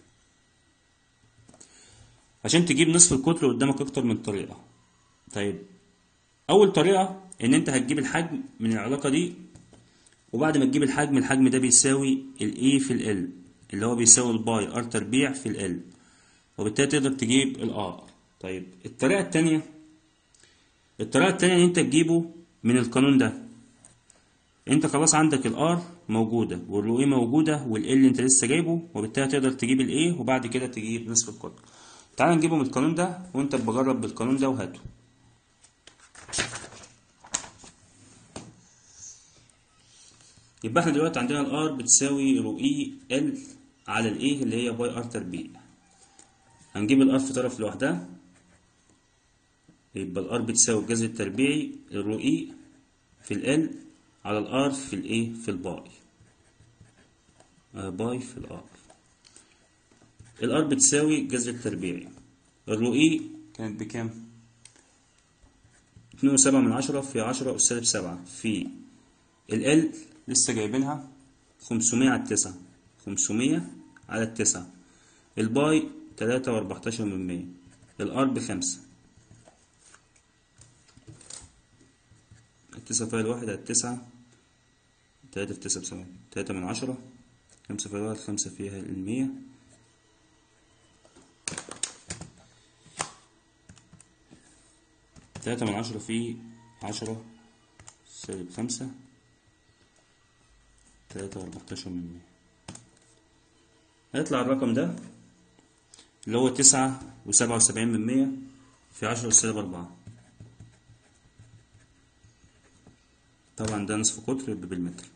عشان تجيب نصف القطر قدامك أكتر من طريقة طيب أول طريقة إن أنت هتجيب الحجم من العلاقة دي وبعد ما تجيب الحجم الحجم ده بيساوي ال في ال اللي هو بيساوي الباي ار تربيع في ال وبالتالي تقدر تجيب الار طيب الطريقة التانية الطريقة التانية إن أنت تجيبه من القانون ده أنت خلاص عندك الار موجودة والرو اي موجودة والال أنت لسه جايبه وبالتالي تقدر تجيب الايه وبعد كده تجيب نصف القطر تعال نجيبه من القانون ده وأنت بجرب بالقانون ده وهاته يبقى احنا دلوقتي عندنا الار بتساوي رو اي ال على الايه اللي هي باي ار تربيع هنجيب الار في طرف لوحدها يبقى الار بتساوي الجذر التربيعي الرو اي في ال على الار في الايه في الباي آه باي في الار الار بتساوي الجذر التربيعي الرو اي كانت بكام اتنين وسبعة من عشرة في عشرة أس سالب سبعة في ال لسه جايبينها خمسمية على التسعة خمسمية على التسعة الباي تلاتة وأربعتاشر من مية الار بخمسة التسعة فيها الواحد على التسعة تلاتة في تسعة بسبعة تلاتة من عشرة خمسة فيها الواحد خمسة فيها المية تلاتة من عشرة في عشرة سالب خمسة تلاتة وأربعتاشر من مية هيطلع الرقم ده اللي هو تسعة وسبعة وسبعين من مية في عشرة سالب أربعة طبعا ده نصف قطر يبقى بالمتر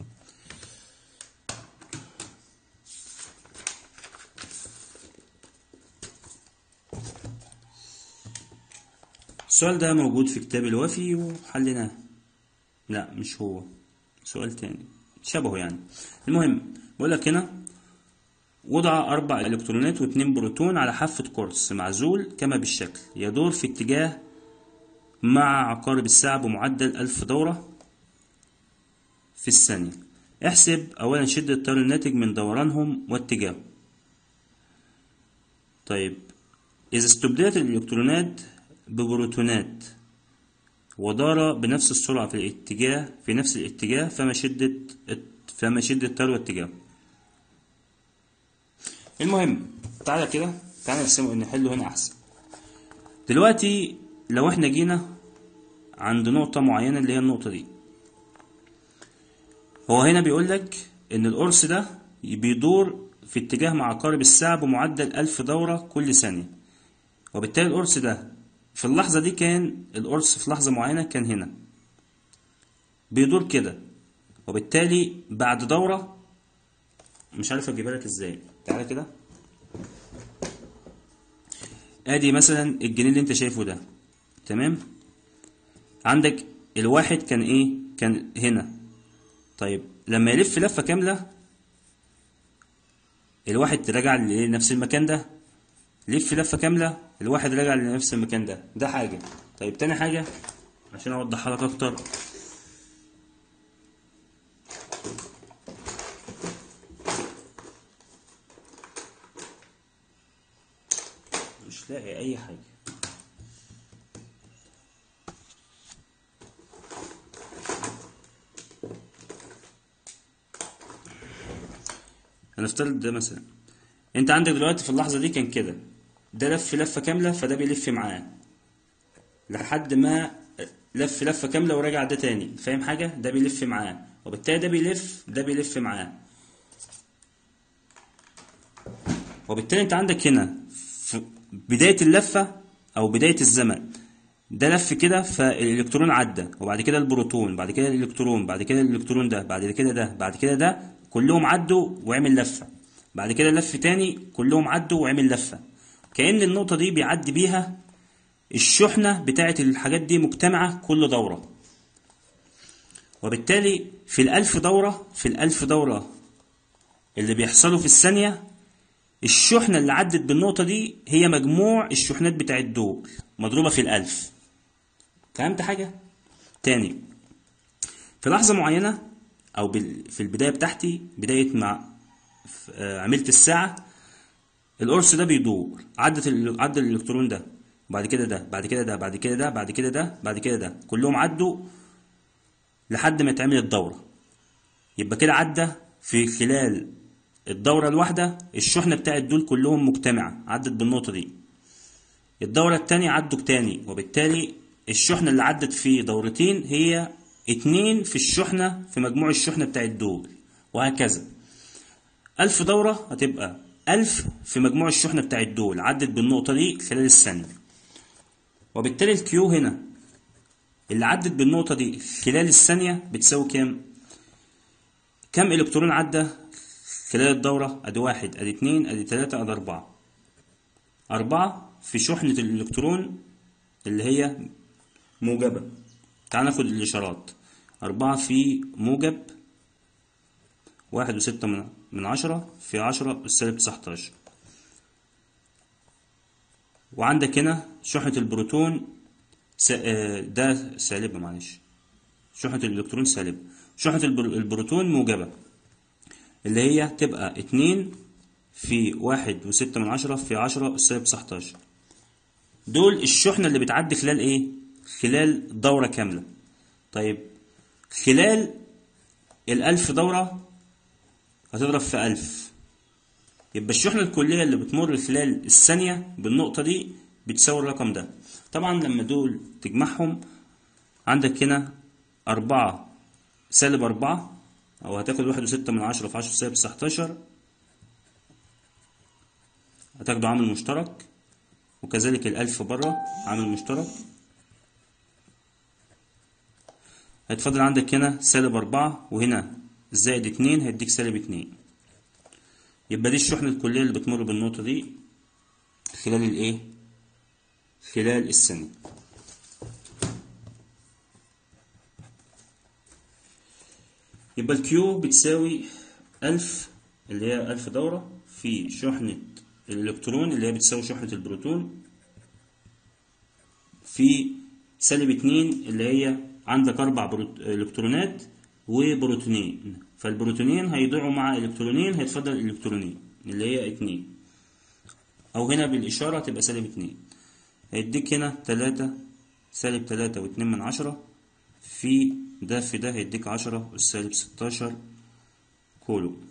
السؤال ده موجود في كتاب الوفي وحلناه لا مش هو سؤال تاني شبهه يعني المهم بقول لك هنا وضع أربع إلكترونات واثنين بروتون على حافة قرص معزول كما بالشكل يدور في اتجاه مع عقارب الساعة بمعدل ألف دورة في الثانية احسب أولا شدة التيار الناتج من دورانهم واتجاههم طيب إذا استبدلت الإلكترونات ببروتونات ودار بنفس السرعة في الاتجاه في نفس الاتجاه فما شدة فما شدة تلو اتجاهه المهم تعالى كده تعالى نرسمه نحله هنا أحسن دلوقتي لو احنا جينا عند نقطة معينة اللي هي النقطة دي هو هنا بيقول لك إن القرص ده بيدور في اتجاه مع عقارب الساعة بمعدل ألف دورة كل ثانية وبالتالي القرص ده في اللحظة دي كان القرص في لحظة معينة كان هنا بيدور كده وبالتالي بعد دورة مش عارف اجيبها لك ازاي تعالى كده ادي مثلا الجنيه اللي انت شايفه ده تمام عندك الواحد كان ايه كان هنا طيب لما يلف لفة كاملة الواحد رجع لنفس المكان ده لف لفة كاملة الواحد رجع لنفس المكان ده ده حاجة طيب تاني حاجة عشان اوضحها لك اكتر مش لاقي اي حاجة هنفترض ده مثلا انت عندك دلوقتي في اللحظة دي كان كده ده لف لفة كاملة فده بيلف معاه لحد ما لف لفة كاملة ورجع ده تاني فاهم حاجة ده بيلف معاه وبالتالي ده بيلف ده بيلف معاه وبالتالي انت عندك هنا في بداية اللفة او بداية الزمن ده لف كده فالالكترون عدى وبعد كده البروتون بعد كده الالكترون بعد كده الالكترون ده بعد كده ده بعد كده ده كلهم عدوا وعمل لفة بعد كده لف تاني كلهم عدوا وعمل لفة كأن النقطة دي بيعدي بيها الشحنة بتاعة الحاجات دي مجتمعة كل دورة وبالتالي في الألف دورة في الألف دورة اللي بيحصلوا في الثانية الشحنة اللي عدت بالنقطة دي هي مجموع الشحنات بتاعت دول مضروبة في الألف فهمت حاجة؟ تاني في لحظة معينة أو بال- في البداية بتاعتي بداية ما آه، عملت الساعة القرص ده بيدور عدت ال- عدى الإلكترون ده بعد كده ده بعد كده ده بعد كده ده بعد كده ده بعد كده ده كلهم عدوا لحد ما اتعمل الدورة يبقى كده عدى في خلال الدورة الواحدة الشحنة بتاعت دول كلهم مجتمعة عدت بالنقطة دي الدورة التانية عدوا تاني وبالتالي الشحنة اللي عدت في دورتين هي اتنين في الشحنة في مجموع الشحنة بتاعت دول وهكذا ألف دورة هتبقى ألف في مجموع الشحنة بتاعت دول عدت بالنقطة دي خلال الثانية وبالتالي الكيو هنا اللي عدت بالنقطة دي خلال الثانية بتساوي كام؟ كم إلكترون عدى خلال الدورة؟ أدي واحد أدي اتنين أدي تلاتة أدي أربعة أربعة في شحنة الإلكترون اللي هي موجبة تعال ناخد الإشارات أربعة في موجب واحد وستة من من عشرة في عشرة السالب تسعتاشر وعندك هنا شحنة البروتون س... آه، ده سالبة معلش شحنة الإلكترون سالبة شحنة البر... البروتون موجبة اللي هي تبقى اتنين في واحد وستة من عشرة في عشرة السالب تسعتاشر دول الشحنة اللي بتعدي خلال ايه؟ خلال دورة كاملة طيب خلال الألف دورة هتضرب في ألف يبقى الشحنة الكلية اللي بتمر خلال الثانية بالنقطة دي بتساوي الرقم ده طبعا لما دول تجمعهم عندك هنا أربعة سالب أربعة أو هتاخد واحد وستة من عشرة في عشرة سالب تسعتاشر هتاخدوا عامل مشترك وكذلك الألف بره عامل مشترك هيتفضل عندك هنا سالب أربعة وهنا زائد اتنين هيديك سالب اتنين يبقى دي الشحنة الكلية اللي بتمر بالنقطة دي خلال الايه؟ خلال الثانية يبقى الكيو بتساوي ألف اللي هي ألف دورة في شحنة الإلكترون اللي هي بتساوي شحنة البروتون في سالب اتنين اللي هي عندك أربع بروت... إلكترونات وبروتونين فالبروتونين هيضيعوا مع إلكترونين هيتفضل الإلكترونين اللي هي اتنين أو هنا بالإشارة تبقى سالب اتنين هيديك هنا تلاتة سالب تلاتة واتنين من عشرة في ده في ده هيديك عشرة والسالب ستاشر كولوم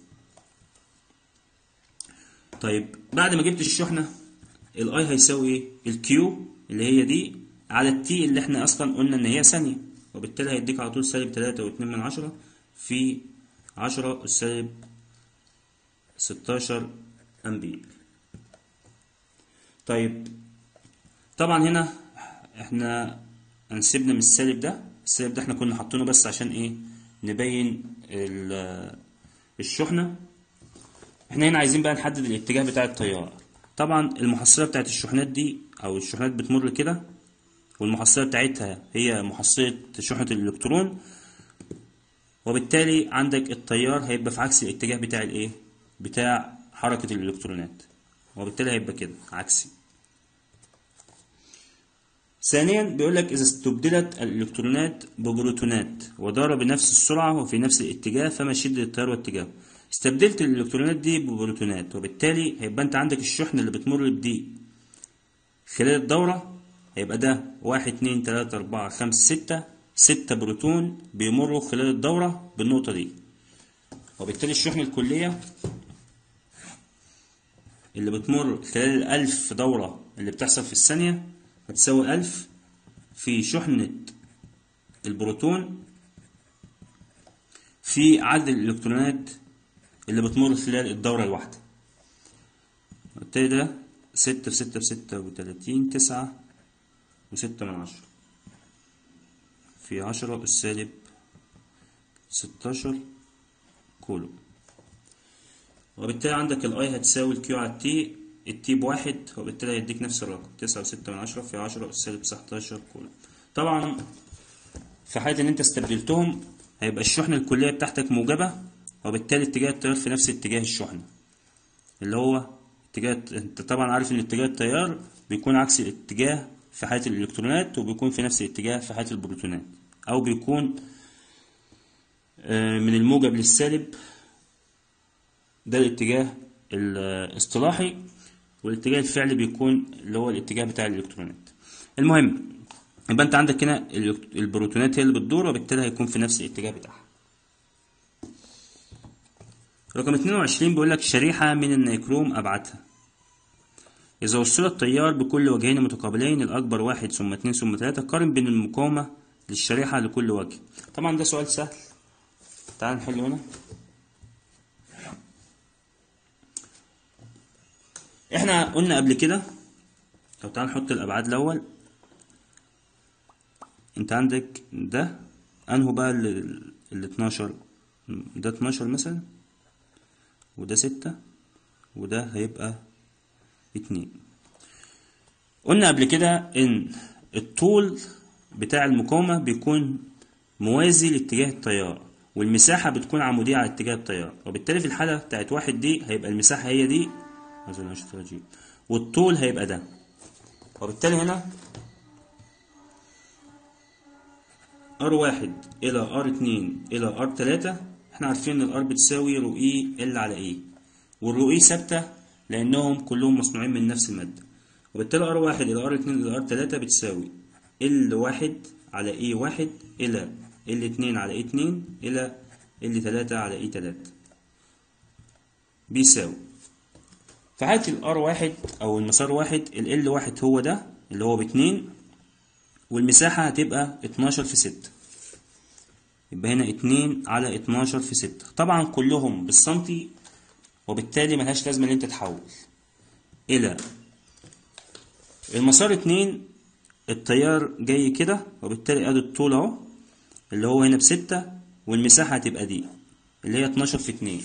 طيب بعد ما جبت الشحنة الاي هيساوي ايه الكيو اللي هي دي على التي اللي احنا اصلا قلنا ان هي ثانية وبالتالي هيديك على طول سالب تلاتة واتنين من عشرة في عشرة والسالب ستاشر امبير طيب طبعا هنا احنا هنسيبنا من السالب ده السالب ده احنا كنا حاطينه بس عشان ايه نبين ال- الشحنة احنا هنا عايزين بقى نحدد الاتجاه بتاع التيار طبعا المحصلة بتاعت الشحنات دي او الشحنات بتمر كده والمحصلة بتاعتها هي محصلة شحنة الالكترون وبالتالي عندك التيار هيبقى في عكس الاتجاه بتاع الايه بتاع حركة الالكترونات وبالتالي هيبقى كده عكسي ثانيا بيقول لك إذا استبدلت الإلكترونات ببروتونات ودار بنفس السرعة وفي نفس الاتجاه فما شدة التيار واتجاهه استبدلت الإلكترونات دي ببروتونات وبالتالي هيبقى أنت عندك الشحنة اللي بتمر بدي خلال الدورة هيبقى ده واحد اتنين تلاتة أربعة خمسة ستة ستة بروتون بيمروا خلال الدورة بالنقطة دي وبالتالي الشحنة الكلية اللي بتمر خلال الألف دورة اللي بتحصل في الثانية هتساوي ألف في شحنة البروتون في عدد الإلكترونات اللي بتمر خلال الدورة الواحدة وبالتالي ده ستة في ستة في ستة وتلاتين تسعة وستة من عشرة في عشرة السالب ستاشر كولوم وبالتالي عندك الاي هتساوي الكيو على التي التي بواحد وبالتالي هيديك نفس الرقم تسعة وستة من عشرة في عشرة السالب تسعتاشر كولوم طبعا في حالة إن أنت استبدلتهم هيبقى الشحنة الكلية بتاعتك موجبة وبالتالي اتجاه التيار في نفس اتجاه الشحنة اللي هو اتجاه أنت طبعا عارف إن اتجاه التيار بيكون عكس الاتجاه في حالة الإلكترونات وبيكون في نفس الاتجاه في حالة البروتونات أو بيكون آه، من الموجب للسالب ده الاتجاه الاصطلاحي والاتجاه الفعلي بيكون اللي هو الاتجاه بتاع الالكترونات المهم يبقى انت عندك هنا الإلكت- البروتونات هي اللي بتدور وبالتالي هيكون في نفس الاتجاه بتاعها رقم 22 بيقول لك شريحة من النيكروم أبعادها إذا وصل التيار بكل وجهين متقابلين الأكبر واحد ثم اتنين ثم تلاتة قارن بين المقاومة للشريحة لكل وجه طبعا ده سؤال سهل تعال نحله هنا احنا قلنا قبل كده طب تعال نحط الابعاد الاول انت عندك ده انهو بقى ال ال 12 ده 12 مثلا وده 6 وده هيبقى اتنين قلنا قبل كده ان الطول بتاع المقاومة بيكون موازي لاتجاه التيار والمساحة بتكون عمودية على اتجاه التيار وبالتالي في الحالة بتاعت واحد دي هيبقى المساحة هي دي أظن مش تراجيع والطول هيبقى ده وبالتالي هنا ار واحد إلى ار اتنين إلى ار تلاتة احنا عارفين إن الار بتساوي رو إي ال على إي والرو إي ثابتة لأنهم كلهم مصنوعين من نفس المادة وبالتالي ار واحد إلى ار اتنين إلى ار تلاتة بتساوي ال واحد على إي واحد إلى ال اتنين على إي اتنين إلى ال تلاتة على إي تلاتة بيساوي في حالة الار واحد أو المسار واحد ال ال واحد هو ده اللي هو باتنين والمساحة هتبقى اتناشر في ستة يبقى هنا اتنين على اتناشر في ستة طبعا كلهم بالسنتي وبالتالي ملهاش لازمة إن أنت تحول إلى المسار اتنين التيار جاي كده وبالتالي ادي الطول اهو اللي هو هنا بستة والمساحة هتبقى دي اللي هي اتناشر في اتنين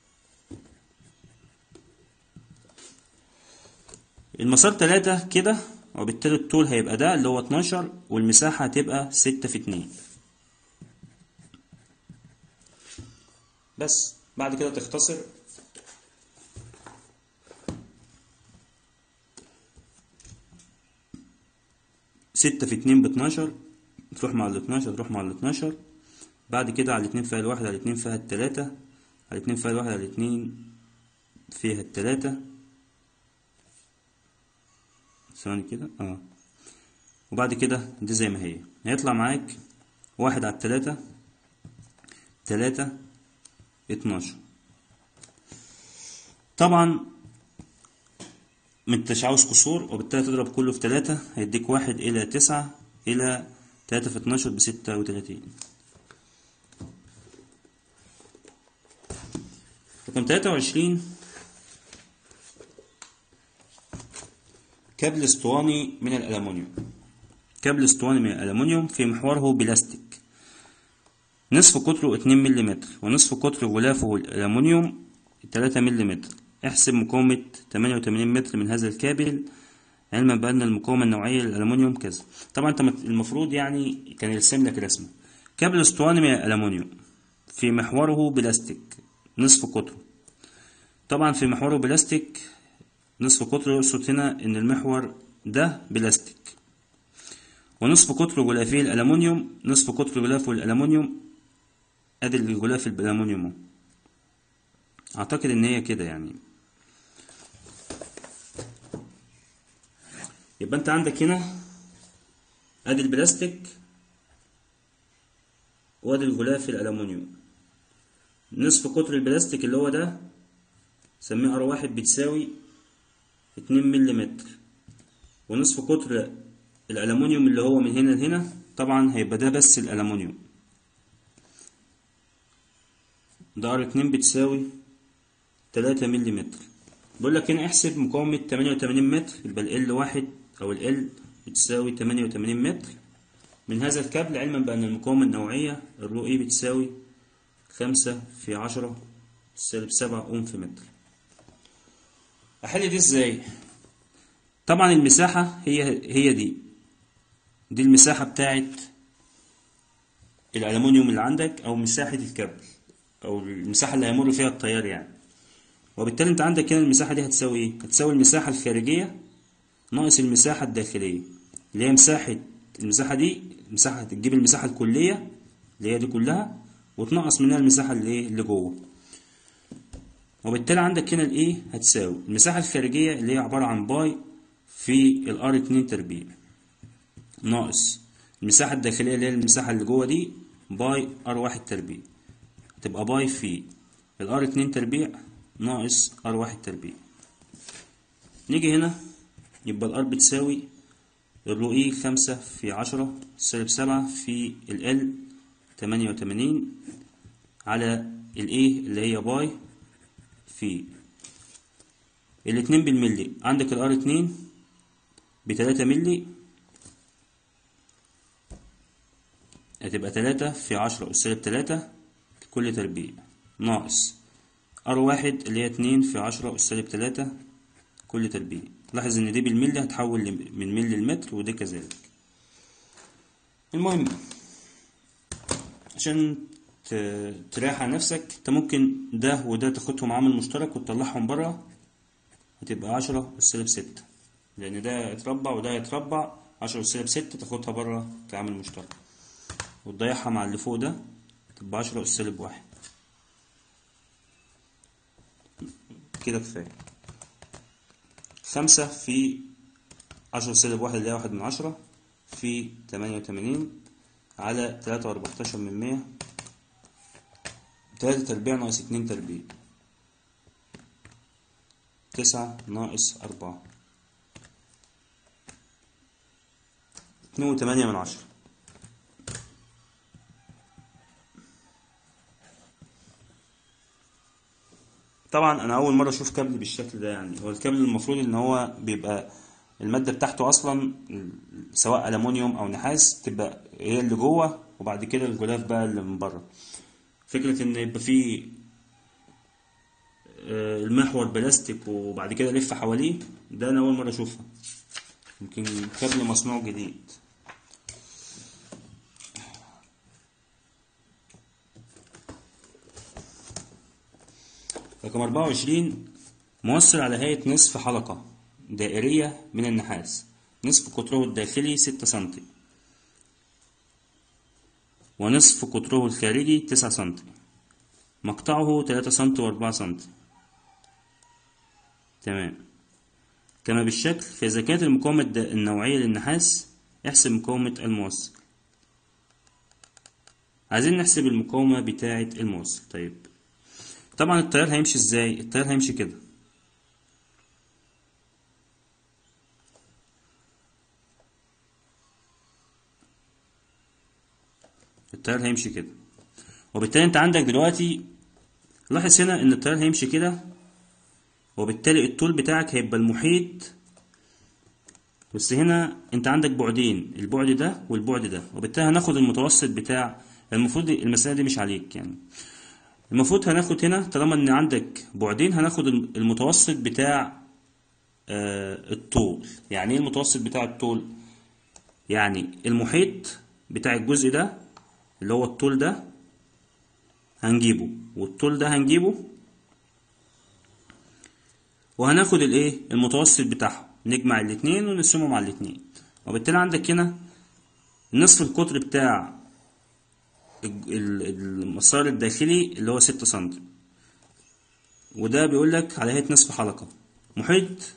المسار تلاتة كده وبالتالي الطول هيبقى ده اللي هو اتناشر والمساحة هتبقى ستة في اتنين بس بعد كده تختصر ستة في اتنين باتناشر تروح مع الاتناشر تروح مع الاتناشر بعد كده على الاتنين فيها الواحد على الاتنين فيها التلاتة على الاتنين فيها الواحد على الاتنين فيها التلاتة ثواني كده اه وبعد كده دي زي ما هي هيطلع معاك واحد على التلاتة تلاتة اتناشر طبعا منتش عاوز كسور وبالتالي تضرب كله في تلاتة هيديك واحد إلى تسعة إلى تلاتة في اتناشر بستة وتلاتين رقم تلاتة وعشرين كابل اسطواني من الألمنيوم كابل اسطواني من الألمنيوم في محوره بلاستيك نصف قطره اتنين ملم ونصف قطر غلافه الألمنيوم تلاتة ملم احسب مقاومة تمانية وتمانين متر من هذا الكابل علما بأن المقاومة النوعية للألمنيوم كذا طبعا انت المفروض يعني كان يرسم لك رسمة كابل اسطواني من الألمنيوم في محوره بلاستيك نصف قطره طبعا في محوره بلاستيك نصف قطر يقصد هنا ان المحور ده بلاستيك ونصف قطر غلافه الالومنيوم نصف قطر غلافه الالومنيوم ادي الغلاف الالومنيوم اعتقد ان هي كده يعني يبقى انت عندك هنا ادي البلاستيك وادي الغلاف الالومنيوم نصف قطر البلاستيك اللي هو ده سميه ار واحد بتساوي اتنين ملم ونصف قطر الألمونيوم اللي هو من هنا لهنا طبعا هيبقى ده بس الألمونيوم ده ار اتنين بتساوي تلاتة ملم بيقول لك هنا احسب مقاومة تمانية وتمانين متر يبقى ال ال واحد أو ال ال بتساوي تمانية وتمانين متر من هذا الكابل علما بأن المقاومة النوعية الرو اي بتساوي خمسة في عشرة سالب سبعة أوم في متر احل دي ازاي طبعا المساحة هي هي دي دي المساحة بتاعت الألمونيوم اللي عندك أو مساحة الكابل أو المساحة اللي هيمر فيها التيار يعني وبالتالي أنت عندك هنا المساحة دي هتساوي إيه؟ هتساوي المساحة الخارجية ناقص المساحة الداخلية اللي هي مساحة المساحة دي مساحة تجيب المساحة الكلية اللي هي دي كلها وتنقص منها المساحة اللي إيه اللي جوه وبالتالي عندك هنا الايه هتساوي المساحة الخارجية اللي هي عبارة عن باي في الار اتنين تربيع ناقص المساحة الداخلية اللي هي المساحة اللي جوه دي باي ار واحد تربيع هتبقى باي في الار اتنين تربيع ناقص ار واحد تربيع نيجي هنا يبقى الار بتساوي الرو اي خمسة في عشرة سالب سبعة في ال تمانية وتمانين على الايه اللي هي باي في الاتنين بالملي عندك الار اتنين بتلاتة ملي هتبقى تلاتة في عشرة أس سالب تلاتة كل تربيع ناقص ار واحد اللي هي اتنين في عشرة أس سالب تلاتة كل تربيع لاحظ ان دي بالملي هتحول من ملي لمتر ودي كذلك المهم عشان تريح على نفسك انت ممكن ده وده تاخدهم عامل مشترك وتطلعهم بره هتبقى عشرة سالب ستة لأن ده يتربع وده يتربع عشرة سالب ستة تاخدها بره كعامل مشترك وتضيعها مع اللي فوق ده تبقى عشرة سالب واحد كده كفاية خمسة في عشرة سالب واحد اللي هي واحد من عشرة في تمانية وتمانين على تلاتة وأربعتاشر من مية تلاتة تربيع ناقص اتنين تربيع تسعة ناقص أربعة اتنين وتمانية من عشرة طبعا أنا أول مرة أشوف كابل بالشكل ده يعني هو الكابل المفروض إن هو بيبقى المادة بتاعته أصلا سواء ألمونيوم أو نحاس تبقى هي اللي جوه وبعد كده الغلاف بقى اللي من بره فكرة إن يبقى فيه المحور بلاستيك وبعد كده لف حواليه ده أنا أول مرة أشوفها يمكن كابل مصنوع جديد رقم أربعة وعشرين موصل على هيئة نصف حلقة دائرية من النحاس نصف قطره الداخلي ستة سنتي ونصف قطره الخارجي تسعة سنتي مقطعه تلاتة سنتي وأربعة سنتي تمام كما بالشكل فإذا كانت المقاومة النوعية للنحاس احسب مقاومة الموصل عايزين نحسب المقاومة بتاعة الموصل طيب طبعا التيار هيمشي ازاي التيار هيمشي كده التيار هيمشي كده وبالتالي انت عندك دلوقتي لاحظ هنا ان التيار هيمشي كده وبالتالي الطول بتاعك هيبقى المحيط بس هنا انت عندك بعدين البعد ده والبعد ده وبالتالي هناخد المتوسط بتاع المفروض المسألة دي مش عليك يعني المفروض هناخد هنا طالما ان عندك بعدين هناخد المتوسط بتاع آه الطول يعني ايه المتوسط بتاع الطول يعني المحيط بتاع الجزء ده اللي هو الطول ده هنجيبه والطول ده هنجيبه وهناخد الايه المتوسط بتاعهم نجمع الاتنين ونقسمهم على الاتنين وبالتالي عندك هنا نصف القطر بتاع المسار الداخلي اللي هو ستة سنتي وده بيقول لك على هيئة نصف حلقة محيط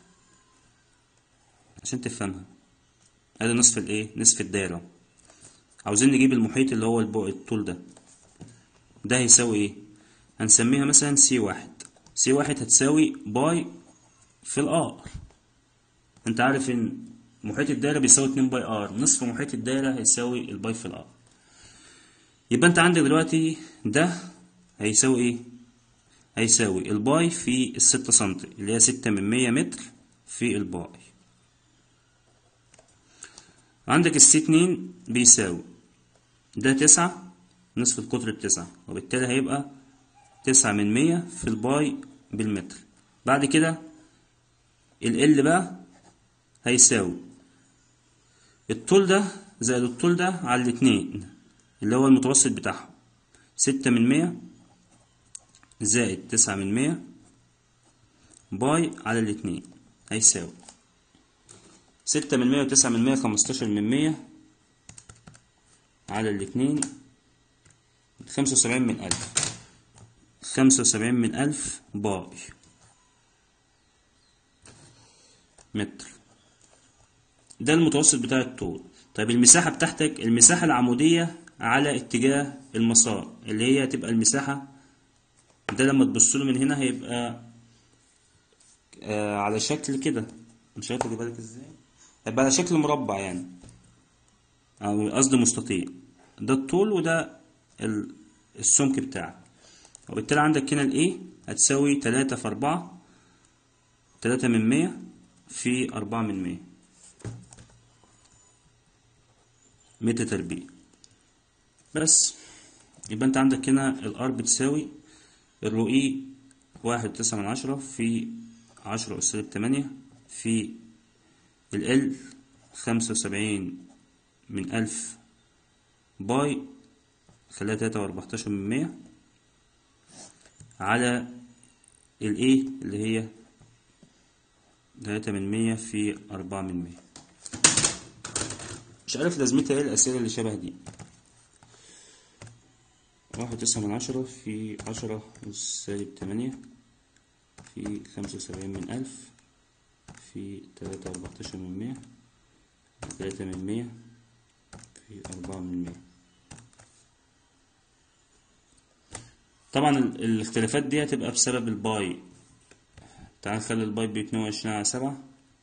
عشان تفهمها هذا نصف الايه نصف الدايرة عاوزين نجيب المحيط اللي هو الطول ده ده هيساوي ايه هنسميها مثلا سي واحد سي واحد هتساوي باي في الار انت عارف ان محيط الدايرة بيساوي اتنين باي ار نصف محيط الدايرة هيساوي الباي في الار يبقى انت عندك دلوقتي ده هيساوي ايه هيساوي الباي في الستة سنتي اللي هي ستة من مية متر في الباي عندك السي اتنين بيساوي ده تسعة نصف القطر بتسعة وبالتالي هيبقى تسعة من مية في الباي بالمتر بعد كده ال بقى هيساوي الطول ده زائد الطول ده على الاتنين اللي هو المتوسط بتاعهم ستة من مية زائد تسعة من مية باي على الاتنين هيساوي ستة من مية وتسعة من مية خمستاشر من مية على الاتنين خمسة وسبعين من ألف خمسة وسبعين من ألف باي متر ده المتوسط بتاع الطول طيب المساحة بتاعتك المساحة العمودية على اتجاه المسار اللي هي هتبقى المساحة ده لما تبص له من هنا هيبقى آه على شكل كده مش عارف اجيبها لك ازاي هيبقى على شكل مربع يعني او قصدي مستطيل ده الطول وده السمك بتاعك وبالتالي عندك هنا الايه هتساوي تلاتة في أربعة تلاتة من مية في أربعة من مية متر تربيع بس يبقى انت عندك هنا الار بتساوي الرو اي واحد تسعة من عشرة في عشرة أس سالب تمانية في ال خمسة وسبعين من ألف باي خليها تلاتة وأربعتاشر من مية على الايه اللي هي تلاتة من مية في أربعة من مية مش عارف لازمتها ايه الأسئلة اللي شبه دي واحد تسعة من عشرة في عشرة أس سالب تمانية في خمسة وسبعين من ألف في تلاتة وأربعتاشر من مية تلاتة من مية في أربعة من مية طبعا الاختلافات دي هتبقى بسبب الباي تعال نخلي الباي باتنين وعشرين على سبعة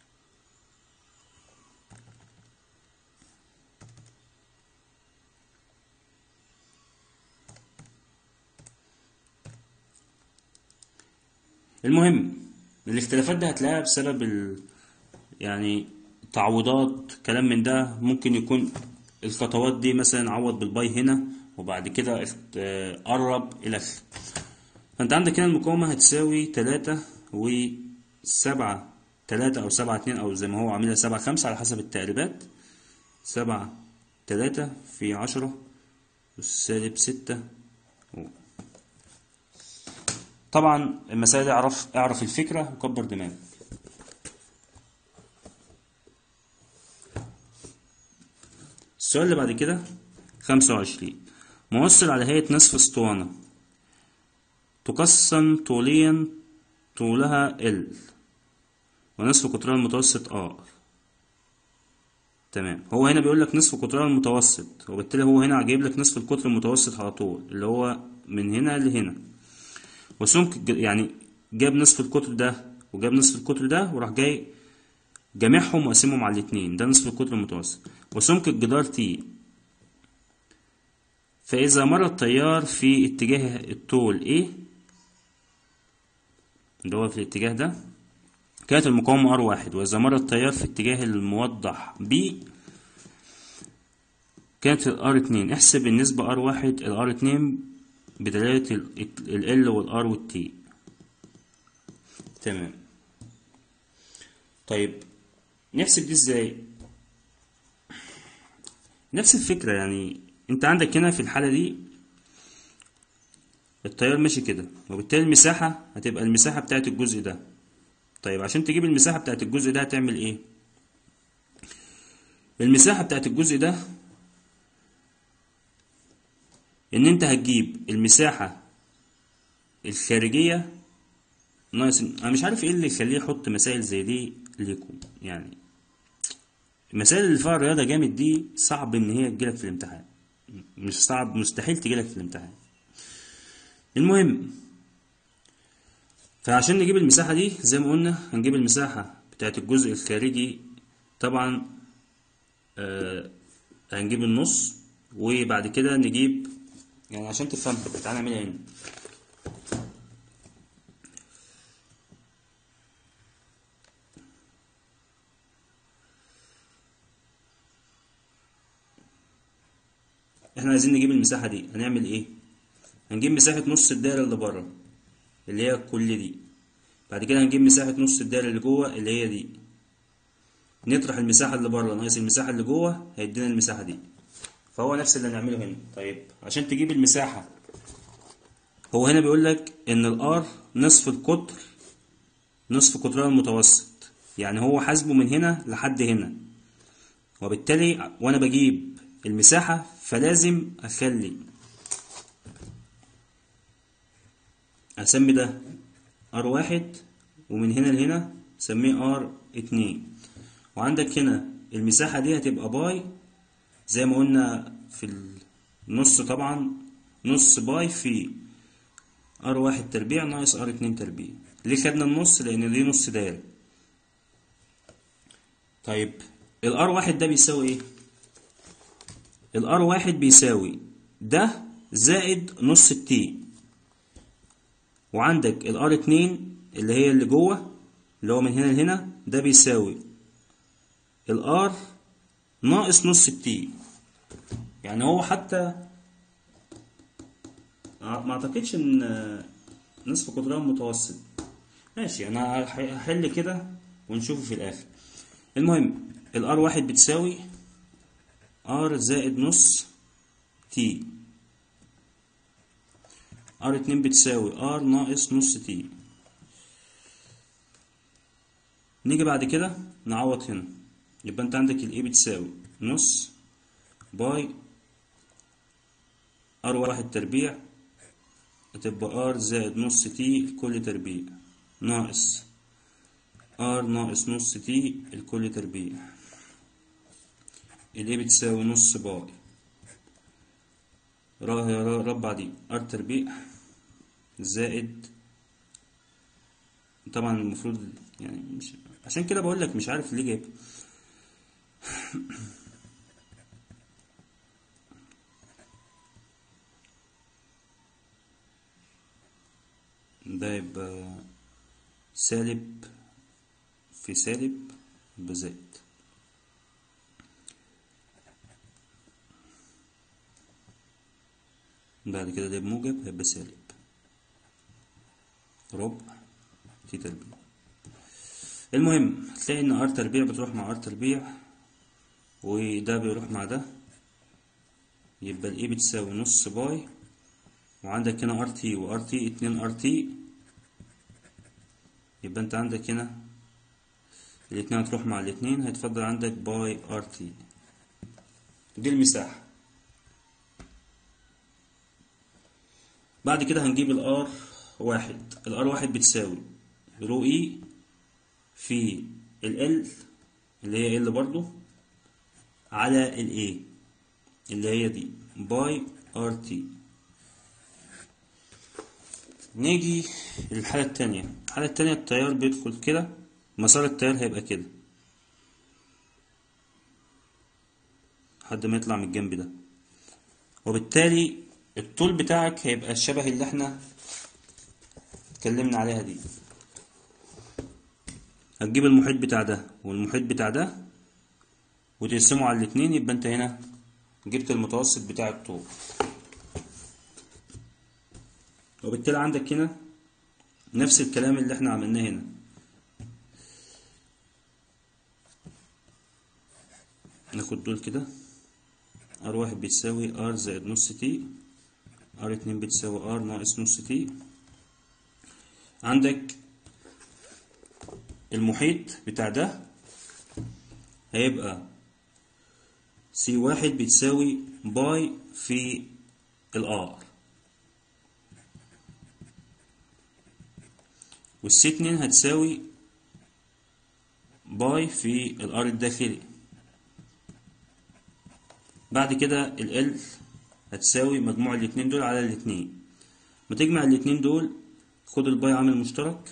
المهم الاختلافات دي هتلاقيها بسبب ال... يعني تعويضات كلام من ده ممكن يكون الخطوات دي مثلا عوض بالباي هنا وبعد كده قرب الى اخره فانت عندك هنا المقاومة هتساوي تلاتة وسبعة تلاتة او سبعة اتنين او زي ما هو عاملها سبعة خمسة على حسب التقريبات سبعة تلاتة في عشرة سالب ستة طبعا المسائل دي اعرف اعرف الفكرة وكبر دماغك السؤال اللي بعد كده خمسة وعشرين موصل على هيئة نصف اسطوانة تقسم طوليا طولها ال ونصف قطرها المتوسط ار تمام هو هنا بيقول لك نصف قطرها المتوسط وبالتالي هو هنا جايب لك نصف القطر المتوسط على طول اللي هو من هنا لهنا وسمك الج- يعني جاب نصف القطر ده وجاب نصف القطر ده وراح جاي جامعهم وقسمهم على الاتنين ده نصف القطر المتوسط وسمك الجدار تي فإذا مر التيار في اتجاه الطول A اللي هو في الاتجاه ده كانت المقاومة R واحد وإذا مر التيار في اتجاه الموضح B كانت ال R اتنين احسب النسبة R واحد ال R اتنين بدلالة ال ال L وال R وال T تمام طيب نحسب دي ازاي نفس الفكرة يعني انت عندك هنا في الحالة دي التيار ماشي كده وبالتالي المساحة هتبقى المساحة بتاعت الجزء ده طيب عشان تجيب المساحة بتاعت الجزء ده هتعمل ايه المساحة بتاعت الجزء ده ان انت هتجيب المساحة الخارجية ناقص انا مش عارف ايه اللي يخليه يحط مسائل زي دي ليكم يعني المسائل اللي فيها الرياضة جامد دي صعب ان هي تجيلك في الامتحان مش صعب مستحيل تجيلك في الامتحان المهم فعشان نجيب المساحة دي زي ما قلنا هنجيب المساحة بتاعت الجزء الخارجي طبعا آه هنجيب النص وبعد كده نجيب يعني عشان تفهمها تعالى نعملها هنا احنا عايزين نجيب المساحة دي هنعمل ايه هنجيب مساحة نص الدايرة اللي بره اللي هي كل دي بعد كده هنجيب مساحة نص الدايرة اللي جوه اللي هي دي نطرح المساحة اللي بره ناقص المساحة اللي جوه هيدينا المساحة دي فهو نفس اللي هنعمله هنا طيب عشان تجيب المساحة هو هنا بيقول لك ان الار نصف القطر نصف قطرها المتوسط يعني هو حاسبه من هنا لحد هنا وبالتالي وانا بجيب المساحة فلازم اخلي اسمي ده ار واحد ومن هنا لهنا سميه ار اتنين وعندك هنا المساحة دي هتبقى باي زي ما قلنا في النص طبعا نص باي في ار واحد تربيع ناقص ار اتنين تربيع ليه خدنا النص لان دي نص دايرة طيب الار واحد ده بيساوي ايه الار واحد بيساوي ده زائد نص التي وعندك الار اتنين اللي هي اللي جوه اللي هو من هنا لهنا ده بيساوي الار ناقص نص التي يعني هو حتى ما اعتقدش ان نصف قطرها متوسط ماشي انا هحل كده ونشوفه في الاخر المهم الار واحد بتساوي ار زائد نص تي ار اتنين بتساوي ار ناقص نص تي نيجي بعد كده نعوض هنا يبقى انت عندك الايه بتساوي نص باي ار واحد تربيع هتبقى ار زائد نص تي الكل تربيع ناقص ار ناقص نص تي الكل تربيع الايه بتساوي نص باي ربع دي ار تربيع زائد طبعا المفروض يعني مش عشان كده بقول لك مش عارف ليه جايب ده يبقى سالب في سالب بزائد بعد كده ده بموجب هيبقى سالب ربع تي تربيع المهم هتلاقي ان ار تربيع بتروح مع ار تربيع وده بيروح مع ده يبقى الايه بتساوي نص باي وعندك هنا ار تي وار تي اتنين ار تي يبقى انت عندك هنا الاتنين هتروح مع الاتنين هيتفضل عندك باي ار تي دي المساحة بعد كده هنجيب الار واحد الار واحد بتساوي رو اي في ال اللي هي ال برضو على ال A اللي هي دي باي ار تي نيجي للحالة التانية الحالة التانية التيار بيدخل كده مسار التيار هيبقى كده لحد ما يطلع من الجنب ده وبالتالي الطول بتاعك هيبقى الشبه اللي احنا اتكلمنا عليها دي هتجيب المحيط بتاع ده والمحيط بتاع ده وتقسمه على الاتنين يبقى انت هنا جبت المتوسط بتاع الطول وبالتالي عندك هنا نفس الكلام اللي احنا عملناه هنا ناخد دول كده ار واحد بتساوي ار زائد نص تي ار اتنين بتساوي ار ناقص نص تي عندك المحيط بتاع ده هيبقى سي واحد بتساوي باي في الار والسي اتنين هتساوي باي في الار الداخلي بعد كده ال L هتساوي مجموع الاتنين دول على الاتنين ما تجمع الاتنين دول خد الباي عامل مشترك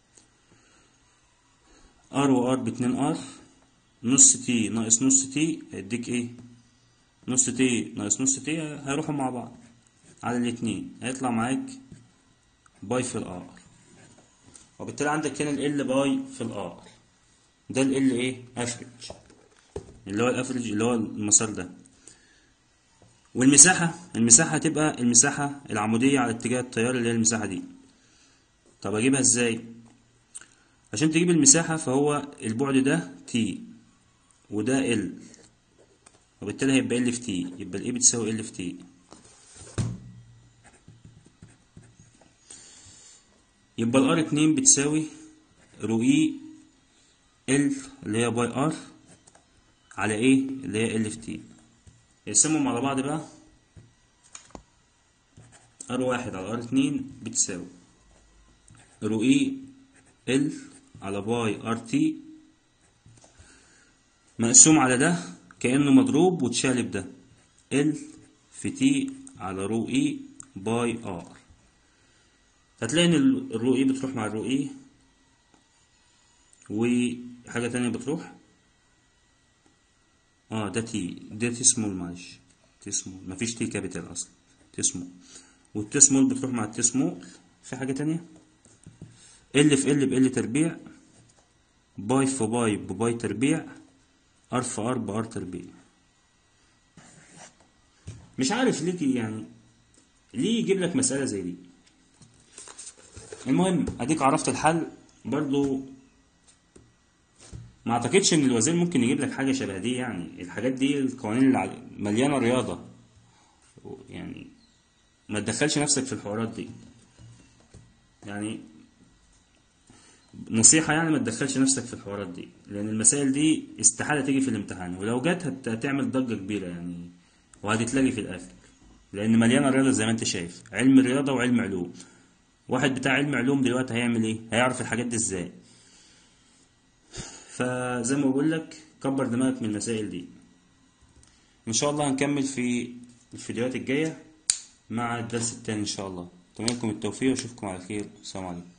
ار و ار باتنين ار نص تي ناقص نص تي هيديك ايه نص تي ناقص نص تي هيروحوا مع بعض على الاتنين هيطلع معاك باي في الار وبالتالي عندك هنا ال باي في الار ده ال ايه افريج اللي هو الافريج اللي هو المسار ده والمساحة المساحة هتبقى المساحة العمودية على اتجاه التيار اللي هي المساحة دي طب اجيبها ازاي عشان تجيب المساحة فهو البعد ده تي وده ال وبالتالي هيبقى ال في تي يبقى الايه بتساوي ال في تي يبقى الار اتنين بتساوي رو اي ال اللي هي باي ار على ايه اللي هي ال في تي نقسمهم على بعض بقى ار واحد على ار اتنين بتساوي رو اي ال على باي ار تي مقسوم على ده كأنه مضروب وتشالب ده ال في تي على رو اي باي ار هتلاقي ان الرو اي بتروح مع الرو اي وحاجة تانية بتروح اه ده تي ده تي سمول معلش تي سمول مفيش تي كابيتال اصلا تي سمول والتي سمول بتروح مع التي سمول في حاجة تانية ال في ال بال تربيع باي في باي بباي تربيع ار في ار بار تربيع مش عارف ليه يعني ليه يجيب لك مسألة زي دي المهم اديك عرفت الحل برضو ما اعتقدش ان الوزير ممكن يجيب لك حاجه شبه دي يعني الحاجات دي القوانين اللي مليانه رياضه يعني ما تدخلش نفسك في الحوارات دي يعني نصيحة يعني ما تدخلش نفسك في الحوارات دي لأن المسائل دي استحالة تيجي في الامتحان ولو جت هتعمل ضجة كبيرة يعني وهتتلاقي في الآخر لأن مليانة رياضة زي ما أنت شايف علم رياضة وعلم علوم واحد بتاع علم علوم دلوقتي هيعمل إيه؟ هيعرف الحاجات دي إزاي فزي ما بقول لك كبر دماغك من المسائل دي ان شاء الله هنكمل في الفيديوهات الجايه مع الدرس التاني ان شاء الله اتمنى لكم التوفيق واشوفكم على خير السلام عليكم